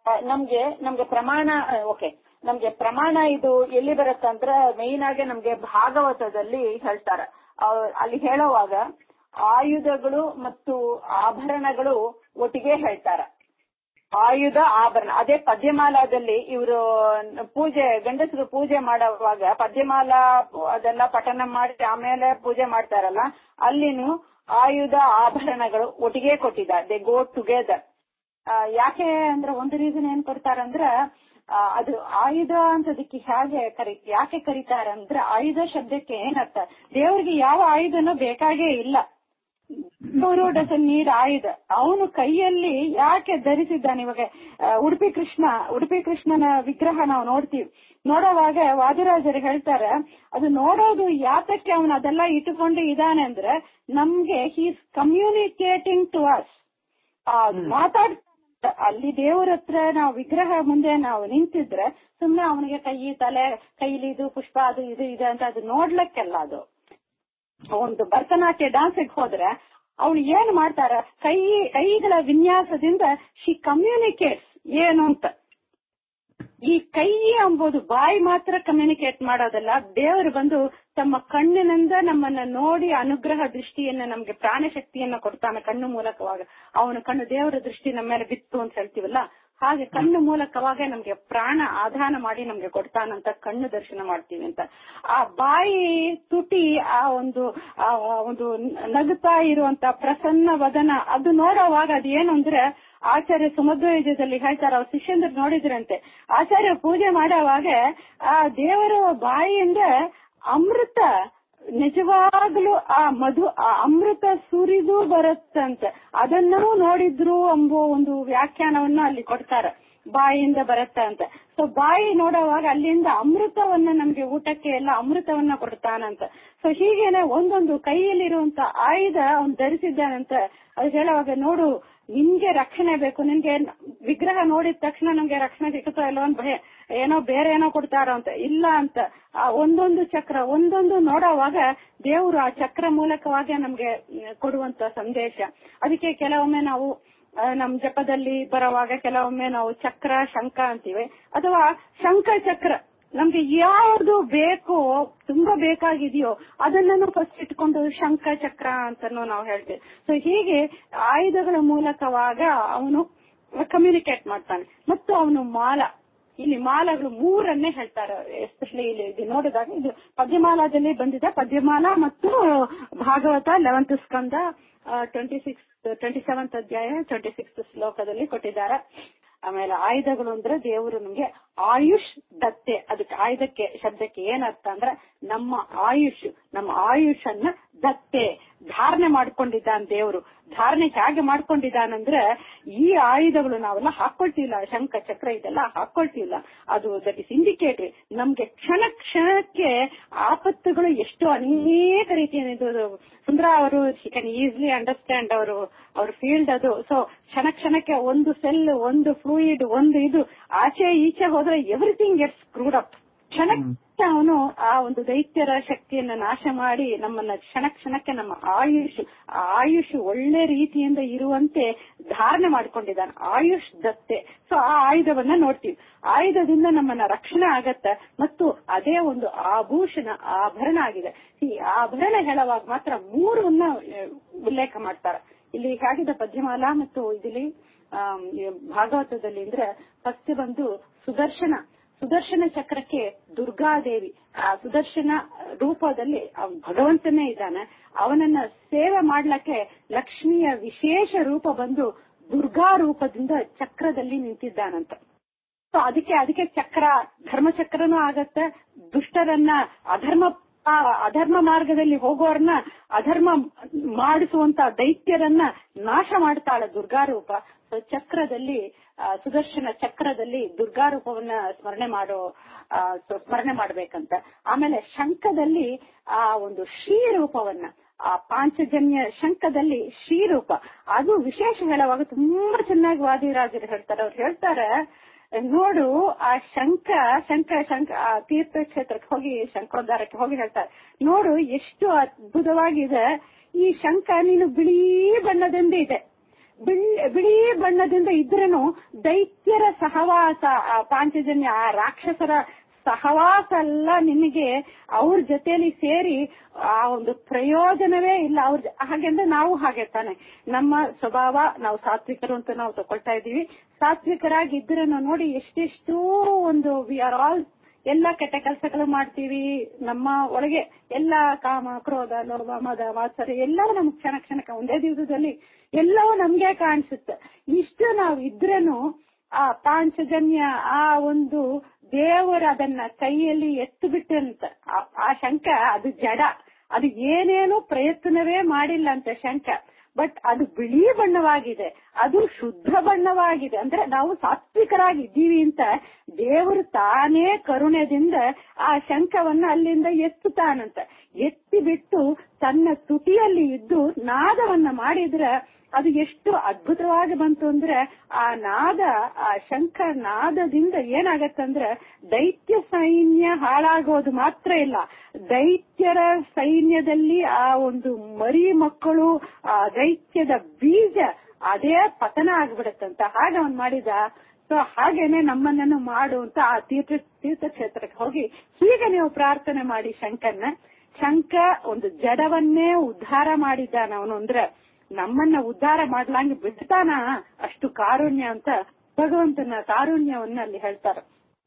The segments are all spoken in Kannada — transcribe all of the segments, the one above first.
ಆ, ನಮ್ಗೆ ನಮ್ಗೆ ಪ್ರಮಾಣ ಓಕೆ ನಮ್ಗೆ ಪ್ರಮಾಣ ಇದು ಎಲ್ಲಿ ಬರುತ್ತಂದ್ರೆ ಮೇಯ್ನ್ ಆಗಿ ನಮ್ಗೆ ಭಾಗವತದಲ್ಲಿ ಹೇಳ್ತಾರೆ ಅವ್ರ್ ಅಲ್ಲಿ ಹೇಳುವಾಗ ಆಯುಧಗಳು ಮತ್ತು ಆಭರಣಗಳು ಒಟ್ಟಿಗೆ ಹೇಳ್ತಾರೆ ಆಯುಧ ಆಭರಣ ಅದೇ ಪದ್ಯಮಾಲಾದಲ್ಲಿ ಇವರು ಪೂಜೆ ಗಂಡಸರು ಪೂಜೆ ಮಾಡುವಾಗ ಪದ್ಯಮಾಲಾ ಅದೆಲ್ಲ ಪಠನ ಮಾಡಿ ಆಮೇಲೆ ಪೂಜೆ ಮಾಡ್ತಾರಲ್ಲ ಅಲ್ಲಿನೂ ಆಯುಧ ಆಭರಣಗಳು ಒಟ್ಟಿಗೆ ಕೊಟ್ಟಿದ್ದಾರೆ ದೇ ಗೋ ಟುಗೆದರ್ ಯಾಕೆ ಅಂದ್ರೆ ಒಂದು ರೀಸನ್ ಏನ್ ಕೊಡ್ತಾರಂದ್ರ ಆ, ಅದು ಆಯುಧ ಅಂತದಕ್ಕೆ ಹೇಗೆ ಕರಿ ಯಾಕೆ ಕರೀತಾರೆ ಅಂದ್ರೆ ಆಯುಧ ಶಬ್ದಕ್ಕೆ ಏನರ್ಥ ದೇವರಿಗೆ ಯಾವ ಆಯುಧನೂ ಬೇಕಾಗೇ ಇಲ್ಲ ದೇವರು ಡಸನ್ ನೀಡ್ ಆಯುಧ ಅವನು ಕೈಯಲ್ಲಿ ಯಾಕೆ ಧರಿಸಿದ್ದಾನೆ ಇವಾಗ ಆ, ಉಡುಪಿ ಕೃಷ್ಣ ಉಡುಪಿ ಕೃಷ್ಣನ ವಿಗ್ರಹ ನಾವು ನೋಡ್ತೀವಿ ನೋಡುವಾಗ ವಾದಿರಾಜರು ಹೇಳ್ತಾರೆ ಅದು ನೋಡೋದು ಯಾತಕ್ಕೆ ಅವನು ಅದೆಲ್ಲ ಇಟ್ಟುಕೊಂಡು ಇದ್ದಾನೆ ಅಂದ್ರೆ ನಮ್ಗೆ ಹೀಸ್ ಕಮ್ಯುನಿಕೇಟಿಂಗ್ ಟು ಅಸ್ ಮಾತಾಡ್ತಾ ಅಲ್ಲಿ ದೇವರ ಹತ್ರ ನಾವು ವಿಗ್ರಹ ಮುಂದೆ ನಾವು ನಿಂತಿದ್ರೆ ಸುಮ್ನೆ ಅವನಿಗೆ ಕೈ ತಲೆ ಕೈಲಿ ಇದು ಪುಷ್ಪ ಅದು ಇದು ಇದೆ ಅಂತ ಅದು ನೋಡ್ಲಿಕ್ಕೆಲ್ಲ ಅದು ಒಂದು ಭರತನಾಟ್ಯ ಡಾನ್ಸಿಗೆ ಹೋದ್ರೆ ಅವಳು ಏನ್ ಮಾಡ್ತಾರ ಕೈ ಕೈಗಳ ವಿನ್ಯಾಸದಿಂದ ಶಿ ಕಮ್ಯುನಿಕೇಟ್ಸ್ ಏನು ಅಂತ ಈ ಕೈ ಎಂಬುದು ಬಾಯಿ ಮಾತ್ರ ಕಮ್ಯುನಿಕೇಟ್ ಮಾಡೋದಲ್ಲ ದೇವರು ಬಂದು ತಮ್ಮ ಕಣ್ಣಿನಿಂದ ನಮ್ಮನ್ನ ನೋಡಿ ಅನುಗ್ರಹ ದೃಷ್ಟಿಯನ್ನ ನಮ್ಗೆ ಪ್ರಾಣ ಶಕ್ತಿಯನ್ನ ಕೊಡ್ತಾನೆ ಕಣ್ಣು ಮೂಲಕವಾಗ ಅವನ ಕಣ್ಣು ದೇವರ ದೃಷ್ಟಿ ನಮ್ಮ ಮೇಲೆ ಬಿತ್ತು ಅಂತ ಹೇಳ್ತೀವಲ್ಲ ಹಾಗೆ ಕಣ್ಣು ಮೂಲಕವಾಗ ನಮ್ಗೆ ಪ್ರಾಣ ಆಧಾನ ಮಾಡಿ ನಮ್ಗೆ ಕೊಡ್ತಾನಂತ ಕಣ್ಣು ದರ್ಶನ ಮಾಡ್ತೀವಿ ಅಂತ ಆ ಬಾಯಿ ತುಟಿ ಆ ಒಂದು ಆ ಒಂದು ನಗುತ್ತಾ ಇರುವಂತ ಪ್ರಸನ್ನ ವದನ ಅದು ನೋಡೋವಾಗ ಅದೇನು ಅಂದ್ರೆ ಆಚಾರ್ಯ ಸುಮಧ್ವಯುಜದಲ್ಲಿ ಹೇಳ್ತಾರೆ ಅವ್ರ ಶಿಷ್ಯಂದ್ರ ನೋಡಿದ್ರಂತೆ ಆಚಾರ್ಯ ಪೂಜೆ ಮಾಡೋವಾಗ ಆ ದೇವರ ಬಾಯಿಯಿಂದ ಅಮೃತ ನಿಜವಾಗ್ಲೂ ಆ ಮಧು ಆ ಅಮೃತ ಸುರಿದು ಬರುತ್ತಂತೆ ಅದನ್ನೂ ನೋಡಿದ್ರು ಎಂಬೋ ಒಂದು ವ್ಯಾಖ್ಯಾನವನ್ನ ಅಲ್ಲಿ ಕೊಡ್ತಾರೆ ಬಾಯಿಯಿಂದ ಬರುತ್ತೆ ಅಂತ ಸೊ ಬಾಯಿ ನೋಡುವಾಗ ಅಲ್ಲಿಂದ ಅಮೃತವನ್ನ ನಮ್ಗೆ ಊಟಕ್ಕೆ ಎಲ್ಲ ಅಮೃತವನ್ನ ಕೊಡ್ತಾನಂತ ಸೊ ಹೀಗೇನೆ ಒಂದೊಂದು ಕೈಯಲ್ಲಿರುವಂತ ಆಯುಧ ಅವ್ನು ಧರಿಸಿದ್ದಾನಂತ ಅದು ಹೇಳುವಾಗ ನೋಡು ನಿನ್ಗೆ ರಕ್ಷಣೆ ಬೇಕು ನಿನ್ಗೆ ವಿಗ್ರಹ ನೋಡಿದ ತಕ್ಷಣ ನಮ್ಗೆ ರಕ್ಷಣೆ ಸಿಗುತ್ತೋ ಇಲ್ಲೋ ಅಂತ ಭಯ ಏನೋ ಬೇರೆ ಏನೋ ಕೊಡ್ತಾರೋ ಅಂತ ಇಲ್ಲ ಅಂತ ಆ ಒಂದೊಂದು ಚಕ್ರ ಒಂದೊಂದು ನೋಡೋವಾಗ ದೇವರು ಆ ಚಕ್ರ ಮೂಲಕವಾಗಿ ನಮ್ಗೆ ಮ್, ಕೊಡುವಂತ ಸಂದೇಶ ಅದಕ್ಕೆ ಕೆಲವೊಮ್ಮೆ ನಾವು ಆ, ನಮ್ ಜಪದಲ್ಲಿ ಬರುವಾಗ ಕೆಲವೊಮ್ಮೆ ನಾವು ಚಕ್ರ ಶಂಖ ಅಂತೀವಿ ಅಥವಾ ಶಂಖ ಚಕ್ರ ನಮ್ಗೆ ಯಾವುದು ಬೇಕೋ ತುಂಬಾ ಬೇಕಾಗಿದೆಯೋ ಅದನ್ನು ಫಸ್ಟ್ ಇಟ್ಕೊಂಡು ಶಂಖ ಚಕ್ರ ಅಂತಾನು ನಾವು ಹೇಳ್ತೇವೆ ಸೊ ಹೀಗೆ ಆಯುಧಗಳ ಮೂಲಕವಾಗ ಅವನು ಕಮ್ಯುನಿಕೇಟ್ ಮಾಡ್ತಾನೆ ಮತ್ತು ಅವನು ಮಾಲ ಇಲ್ಲಿ ಮಾಲಗಳು ಮೂರನ್ನೇ ಹೇಳ್ತಾರೆ ಎಸ್ಪೆಷಲಿ ಇಲ್ಲಿ ಇದು ನೋಡಿದಾಗ ಇದು ಪದ್ಯಮಾಲಾದಲ್ಲಿ ಬಂದಿದೆ ಪದ್ಯಮಾಲಾ ಮತ್ತು ಭಾಗವತ ಲೆವೆಂತ್ ಸ್ಕಂದ ಟ್ವೆಂಟಿ ಸಿಕ್ಸ್ ಟ್ವೆಂಟಿ ಸೆವೆಂತ್ ಅಧ್ಯಾಯ ಟ್ವೆಂಟಿ ಸಿಕ್ಸ್ ಶ್ಲೋಕದಲ್ಲಿ ಕೊಟ್ಟಿದ್ದಾರೆ ಆಮೇಲೆ ಆಯುಧಗಳು ಅಂದ್ರೆ ದೇವರು ನಮ್ಗೆ ಆಯುಷ್ ದತ್ತೆ ಅದಕ್ಕೆ ಆಯುಧಕ್ಕೆ ಶಬ್ದಕ್ಕೆ ಏನರ್ಥ ಅಂದ್ರೆ ನಮ್ಮ ಆಯುಷ್ ನಮ್ಮ ಆಯುಷನ್ನ ದತ್ತೆ ಧಾರಣೆ ಮಾಡ್ಕೊಂಡಿದ್ದಾನೆ ದೇವರು ಧಾರಣೆ ಹೇಗೆ ಮಾಡ್ಕೊಂಡಿದ್ದಾನಂದ್ರೆ ಈ ಆಯುಧಗಳು ನಾವೆಲ್ಲ ಹಾಕೊಳ್ತಿಲ್ಲ ಶಂಖ ಚಕ್ರ ಇದೆಲ್ಲ ಹಾಕೊಳ್ತಿಲ್ಲ ಅದು ದಟ್ ಇಸ್ ಇಂಡಿಕೇಟರ್ ನಮ್ಗೆ ಕ್ಷಣ ಕ್ಷಣಕ್ಕೆ ಆಪತ್ತುಗಳು ಎಷ್ಟು ಅನೇಕ ರೀತಿಯ ಇದು ಸುಂದರ ಅವರು ಕ್ಯಾನ್ ಈಸಿಲಿ ಅಂಡರ್ಸ್ಟ್ಯಾಂಡ್ ಅವರು ಅವ್ರ ಫೀಲ್ಡ್ ಅದು ಸೊ ಕ್ಷಣ ಕ್ಷಣಕ್ಕೆ ಒಂದು ಸೆಲ್ ಒಂದು ಫ್ಲೂಯಿಡ್ ಒಂದು ಇದು ಆಚೆ ಈಚೆ ಹೋದ್ರೆ ಎವ್ರಿಥಿಂಗ್ ಗೆಟ್ಸ್ ಸ್ಕ್ರೂಡ್ ಅಪ್ ಕ್ಷಣಕ್ಕೆ ಅವನು ಆ ಒಂದು ದೈತ್ಯರ ಶಕ್ತಿಯನ್ನ ನಾಶ ಮಾಡಿ ನಮ್ಮನ್ನ ಕ್ಷಣ ಕ್ಷಣಕ್ಕೆ ನಮ್ಮ ಆಯುಷ್ ಆ ಆಯುಷ್ ಒಳ್ಳೆ ರೀತಿಯಿಂದ ಇರುವಂತೆ ಧಾರಣೆ ಮಾಡ್ಕೊಂಡಿದ್ದಾನೆ ಆಯುಷ್ ದತ್ತೆ ಸೊ ಆ ಆಯುಧವನ್ನ ನೋಡ್ತೀವಿ ಆಯುಧದಿಂದ ನಮ್ಮನ್ನ ರಕ್ಷಣೆ ಆಗತ್ತೆ ಮತ್ತು ಅದೇ ಒಂದು ಆಭೂಷಣ ಆಭರಣ ಆಗಿದೆ ಈ ಆಭರಣ ಹೇಳುವಾಗ ಮಾತ್ರ ಮೂರನ್ನ ಆ, ಉಲ್ಲೇಖ ಮಾಡ್ತಾರೆ ಇಲ್ಲಿ ಹೇಗಿದೆ ಪದ್ಯಮಾಲಾ ಮತ್ತು ಇಲ್ಲಿ ಆಮ್, ಈ ಭಾಗವತದಲ್ಲಿ ಅಂದ್ರೆ ಫಸ್ಟ್ ಬಂದು ಸುದರ್ಶನ ಸುದರ್ಶನ ಚಕ್ರಕ್ಕೆ ದುರ್ಗಾದೇವಿ ಆ ಸುದರ್ಶನ ರೂಪದಲ್ಲಿ ಅವ್ನ್ ಭಗವಂತನೇ ಇದ್ದಾನೆ ಅವನನ್ನ ಸೇವೆ ಮಾಡ್ಲಕ್ಕೆ ಲಕ್ಷ್ಮಿಯ ವಿಶೇಷ ರೂಪ ಬಂದು ದುರ್ಗಾ ರೂಪದಿಂದ ಚಕ್ರದಲ್ಲಿ ನಿಂತಿದ್ದಾನಂತ ಸೊ ಅದಕ್ಕೆ ಅದಕ್ಕೆ ಚಕ್ರ ಧರ್ಮಚಕ್ರನೂ ಆಗತ್ತೆ ದುಷ್ಟರನ್ನ ಅಧರ್ಮ ಆ ಅಧರ್ಮ ಮಾರ್ಗದಲ್ಲಿ ಹೋಗೋರ್ನ ಅಧರ್ಮ ಮಾಡಿಸುವಂತ ದೈತ್ಯರನ್ನ ನಾಶ ಮಾಡ್ತಾಳೆ ದುರ್ಗಾ ರೂಪ ಸೊ ಚಕ್ರದಲ್ಲಿ ಆ, ಸುದರ್ಶನ ಚಕ್ರದಲ್ಲಿ ದುರ್ಗಾ ರೂಪವನ್ನ ಸ್ಮರಣೆ ಮಾಡೋ ಆ, ಸೊ ಸ್ಮರಣೆ ಮಾಡ್ಬೇಕಂತ ಆಮೇಲೆ ಶಂಖದಲ್ಲಿ ಆ ಒಂದು ಶ್ರೀ ರೂಪವನ್ನ ಆ ಪಾಂಚಜನ್ಯ ಶಂಖದಲ್ಲಿ ಶ್ರೀರೂಪ ಅದು ವಿಶೇಷ ಹೇಳುವಾಗ ತುಂಬಾ ಚೆನ್ನಾಗಿ ವಾದಿರಾಜರು ಹೇಳ್ತಾರೆ ಅವ್ರು ಹೇಳ್ತಾರೆ ನೋಡು ಆ ಶಂಖ ಶಂಖ ಶಂಖ ಆ ತೀರ್ಥಕ್ಷೇತ್ರಕ್ಕೆ ಹೋಗಿ ಶಂಖೋದ್ಧಾರಕ್ಕೆ ಹೋಗಿ ಹೇಳ್ತಾರೆ ನೋಡು ಎಷ್ಟು ಅದ್ಭುತವಾಗಿದೆ ಈ ಶಂಖ ನೀನು ಬಿಳಿ ಬಣ್ಣದಿಂದ ಇದೆ ಬಿಳಿ ಬಿಳಿ ಬಣ್ಣದಿಂದ ಇದ್ರೇನು ದೈತ್ಯರ ಸಹವಾಸ ಆ ಪಾಂಚಜನ್ಯ ಆ ರಾಕ್ಷಸರ ಸಹವಾಸ ಎಲ್ಲ ನಿನಗೆ ಅವ್ರ ಜೊತೆಯಲ್ಲಿ ಸೇರಿ ಆ ಒಂದು ಪ್ರಯೋಜನವೇ ಇಲ್ಲ ಅವ್ರ ಜ- ಹಾಗೆಂದ್ರೆ ನಾವು ಹಾಗೆ ತಾನೆ ನಮ್ಮ ಸ್ವಭಾವ ನಾವು ಸಾತ್ವಿಕರು ಅಂತ ನಾವು ತಗೊಳ್ತಾ ಇದೀವಿ ಸಾತ್ವಿಕರಾಗಿ ಇದ್ರೆ ನೋಡಿ ಎಷ್ಟೆಷ್ಟು ಒಂದು ವಿ ಆರ್ ಆಲ್ ಎಲ್ಲ ಕೆಟ್ಟ ಕೆಲಸಗಳು ಮಾಡ್ತೀವಿ ನಮ್ಮ ಒಳಗೆ ಎಲ್ಲ ಕಾಮ ಕ್ರೋಧ ಲೋಭ ಮದ ಮಾತ್ಸರ್ಯ ಎಲ್ಲವೂ ನಮ್ಗೆ ಕ್ಷಣ ಕ್ಷಣಕ್ಕೆ ಒಂದೇ ದಿವಸದಲ್ಲಿ ಎಲ್ಲವೂ ನಮ್ಗೆ ಕಾಣಿಸುತ್ತೆ ಇಷ್ಟು ನಾವು ಇದ್ರೇನು ಆ ಪಾಂಚಜನ್ಯ ಆ ಒಂದು ದೇವರು ಅದನ್ನ ಕೈಯಲ್ಲಿ ಎತ್ತು ಬಿಟ್ಟಂತ ಆ- ಆ ಶಂಕ ಅದು ಜಡ ಅದು ಏನೇನು ಪ್ರಯತ್ನವೇ ಮಾಡಿಲ್ಲ ಅಂತ ಶಂಕ ಬಟ್ ಅದು ಬಿಳಿ ಬಣ್ಣವಾಗಿದೆ ಅದು ಶುದ್ಧ ಬಣ್ಣವಾಗಿದೆ ಅಂದ್ರೆ ನಾವು ಸಾತ್ವಿಕರಾಗಿ ಇದ್ದೀವಿ ಅಂತ ದೇವರು ತಾನೇ ಕರುಣೆದಿಂದ ಆ ಶಂಖವನ್ನ ಅಲ್ಲಿಂದ ಎತ್ತುತ್ತಾನಂತ ಎತ್ತಿ ಬಿಟ್ಟು ತನ್ನ ತುಟಿಯಲ್ಲಿ ಇದ್ದು ನಾದವನ್ನ ಮಾಡಿದ್ರೆ ಅದು ಎಷ್ಟು ಅದ್ಭುತವಾಗಿ ಬಂತು ಅಂದ್ರೆ ಆ ನಾದ ಆ ಶಂಖ ನಾದದಿಂದ ಏನಾಗತ್ತಂದ್ರೆ ದೈತ್ಯ ಸೈನ್ಯ ಹಾಳಾಗೋದು ಮಾತ್ರ ಇಲ್ಲ ದೈತ್ಯರ ಸೈನ್ಯದಲ್ಲಿ ಆ ಒಂದು ಮರಿ ಮಕ್ಕಳು ಆ ದೈತ್ಯದ ಬೀಜ ಅದೇ ಪತನ ಆಗ್ಬಿಡತ್ತಂತ ಹಾಗೆ ಅವನ್ ಮಾಡಿದ ಸೊ ಹಾಗೇನೆ ನಮ್ಮನ್ನನ್ನು ಮಾಡು ಅಂತ ಆ ತೀರ್ಥ ತೀರ್ಥಕ್ಷೇತ್ರಕ್ಕೆ ಹೋಗಿ ಹೀಗೆ ನೀವು ಪ್ರಾರ್ಥನೆ ಮಾಡಿ ಶಂಕರ್ನ ಶಂಕ ಒಂದು ಜಡವನ್ನೇ ಉದ್ಧಾರ ಮಾಡಿದ್ದಾನ ಅವನು ಅಂದ್ರೆ ನಮ್ಮನ್ನ ಉದ್ಧಾರ ಮಾಡ್ಲಂಗೆ ಬಿಡ್ತಾನ ಅಷ್ಟು ಕಾರುಣ್ಯ ಅಂತ ಭಗವಂತನ ಕಾರುಣ್ಯವನ್ನ ಅಲ್ಲಿ ಹೇಳ್ತಾರೆ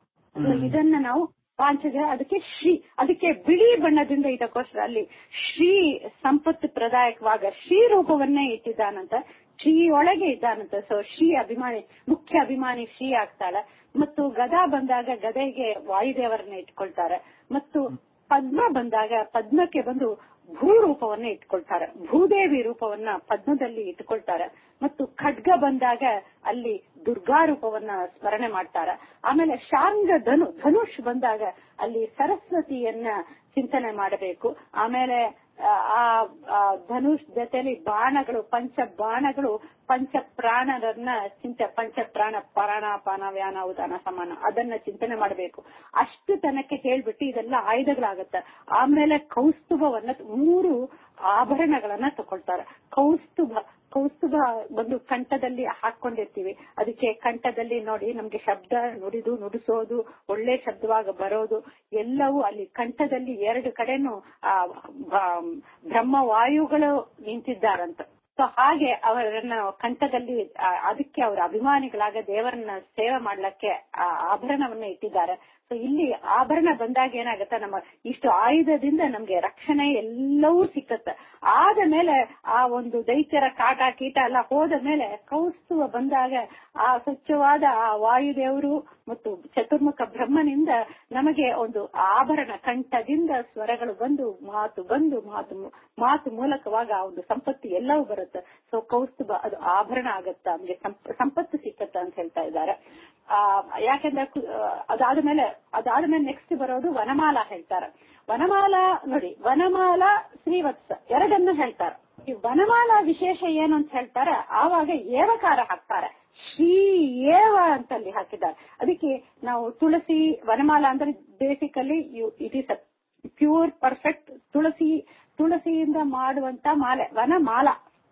So ಇದನ್ನ ನಾವು ಪಾಂಚಜ ಅದಕ್ಕೆ ಶ್ರೀ ಅದಕ್ಕೆ ಬಿಳಿ ಬಣ್ಣದಿಂದ ಇದಕ್ಕೋಸ್ಕರ ಅಲ್ಲಿ ಶ್ರೀ ಸಂಪತ್ತು ಪ್ರದಾಯಕವಾಗ ಶ್ರೀ ರೂಪವನ್ನೇ ಇಟ್ಟಿದ್ದಾನಂತ ಶ್ರೀ ಒಳಗೆ ಇದ್ದಾನಂತ ಸೊ ಶ್ರೀ ಅಭಿಮಾನಿ ಮುಖ್ಯ ಅಭಿಮಾನಿ ಶ್ರೀ ಆಗ್ತಾಳೆ ಮತ್ತು ಗದಾ ಬಂದಾಗ ಗದೆಗೆ ವಾಯುದೇವರನ್ನ ಇಟ್ಕೊಳ್ತಾರೆ ಮತ್ತು ಪದ್ಮ ಬಂದಾಗ ಪದ್ಮಕ್ಕೆ ಬಂದು ಭೂ ರೂಪವನ್ನ ಇಟ್ಕೊಳ್ತಾರೆ ಭೂದೇವಿ ರೂಪವನ್ನ ಪದ್ಮದಲ್ಲಿ ಇಟ್ಕೊಳ್ತಾರೆ ಮತ್ತು ಖಡ್ಗ ಬಂದಾಗ ಅಲ್ಲಿ ದುರ್ಗಾ ರೂಪವನ್ನ ಸ್ಮರಣೆ ಮಾಡ್ತಾರೆ ಆಮೇಲೆ ಶಾಂಗ ಧನು ಧನುಷ್ ಬಂದಾಗ ಅಲ್ಲಿ ಸರಸ್ವತಿಯನ್ನ ಚಿಂತನೆ ಮಾಡಬೇಕು ಆಮೇಲೆ ಆ, ಆ ಆ ಧನುಷ್ ಜೊತೆಲಿ ಬಾಣಗಳು ಪಂಚ ಬಾಣಗಳು ಪಂಚ ಪ್ರಾಣರನ್ನ ಚಿಂತೆ ಪಂಚ ಪ್ರಾಣ ಪರಾಣ ಪಾನ ವ್ಯಾನ ಉದಾನ ಸಮಾನ ಅದನ್ನ ಚಿಂತನೆ ಮಾಡಬೇಕು ಅಷ್ಟು ತನಕ್ಕೆ ಹೇಳ್ಬಿಟ್ಟು ಇದೆಲ್ಲ ಆಯುಧಗಳಾಗತ್ತೆ ಆಮೇಲೆ ಕೌಸ್ತುಭವನ್ನ ಮೂರು ಆಭರಣಗಳನ್ನ ತಗೊಳ್ತಾರೆ ಕೌಸ್ತುಭ ಕೌಸ್ತುಭ ಒಂದು ಕಂಠದಲ್ಲಿ ಹಾಕೊಂಡಿರ್ತೀವಿ ಅದಕ್ಕೆ ಕಂಠದಲ್ಲಿ ನೋಡಿ ನಮ್ಗೆ ಶಬ್ದ ನುಡಿದು ನುಡಿಸೋದು ಒಳ್ಳೆ ಶಬ್ದವಾಗ ಬರೋದು ಎಲ್ಲವೂ ಅಲ್ಲಿ ಕಂಠದಲ್ಲಿ ಎರಡು ಕಡೆನೂ ಆ ಬ- ಬ್ರಹ್ಮವಾಯುಗಳು ನಿಂತಿದ್ದಾರಂತ ಸೊ ಹಾಗೆ ಅವರನ್ನ ಕಂಠದಲ್ಲಿ ಆ, ಅದಕ್ಕೆ ಅವರ ಅಭಿಮಾನಿಗಳಾಗ ದೇವರನ್ನ ಸೇವೆ ಮಾಡ್ಲಿಕ್ಕೆ ಆ ಆಭರಣವನ್ನ ಇಟ್ಟಿದ್ದಾರೆ ಸೊ ಇಲ್ಲಿ ಆಭರಣ ಬಂದಾಗ ಏನಾಗತ್ತೆ ನಮ್ಮ ಇಷ್ಟು ಆಯುಧದಿಂದ ನಮ್ಗೆ ರಕ್ಷಣೆ ಎಲ್ಲವೂ ಸಿಕ್ಕತ್ತೆ ಆದ ಮೇಲೆ ಆ ಒಂದು ದೈತ್ಯರ ಕಾಟ ಕೀಟ ಎಲ್ಲ ಹೋದ ಮೇಲೆ ಕೌಸ್ತುವ ಬಂದಾಗ ಆ ಸ್ವಚ್ಛವಾದ ಆ ವಾಯುದೇವರು ಮತ್ತು ಚತುರ್ಮುಖ ಬ್ರಹ್ಮನಿಂದ ನಮಗೆ ಒಂದು ಆಭರಣ ಕಂಠದಿಂದ ಸ್ವರಗಳು ಬಂದು ಮಾತು ಬಂದು ಮಾತು ಮು- ಮಾತು ಮೂಲಕವಾಗ ಆ ಒಂದು ಸಂಪತ್ತು ಎಲ್ಲವೂ ಬರುತ್ತೆ ಸೊ ಕೌಸ್ತುಭ ಅದು ಆಭರಣ ಆಗತ್ತ ನಮ್ಗೆ ಸಂಪ- ಸಂಪತ್ತು ಸಿಕ್ಕತ್ತ ಅಂತ ಹೇಳ್ತಾ ಇದ್ದಾರೆ ಆ ಯಾಕೆಂದ್ರೆ ಕು- ಆ, ಅದಾದ್ಮೇಲೆ ಅದಾದ್ಮೇಲೆ ನೆಕ್ಸ್ಟ್ ಬರೋದು ವನಮಾಲ ಹೇಳ್ತಾರೆ ವನಮಾಲ ನೋಡಿ ವನಮಾಲ ಶ್ರೀವತ್ಸ ಎರಡನ್ನು ಹೇಳ್ತಾರೆ ಈ ವನಮಾಲ ವಿಶೇಷ ಏನು ಅಂತ ಹೇಳ್ತಾರೆ ಆವಾಗ ಏವಕಾರ ಹಾಕ್ತಾರೆ ಶ್ರೀ ಏವ ಅಂತ ಅಲ್ಲಿ ಹಾಕಿದ್ದಾರೆ ಅದಕ್ಕೆ ನಾವು ತುಳಸಿ ವನಮಾಲ ಅಂದ್ರೆ basically it is pure perfect ತುಳಸಿ ತುಳಸಿಯಿಂದ ಮಾಡುವಂತ ಮಾಲೆ ವನಮಾಲ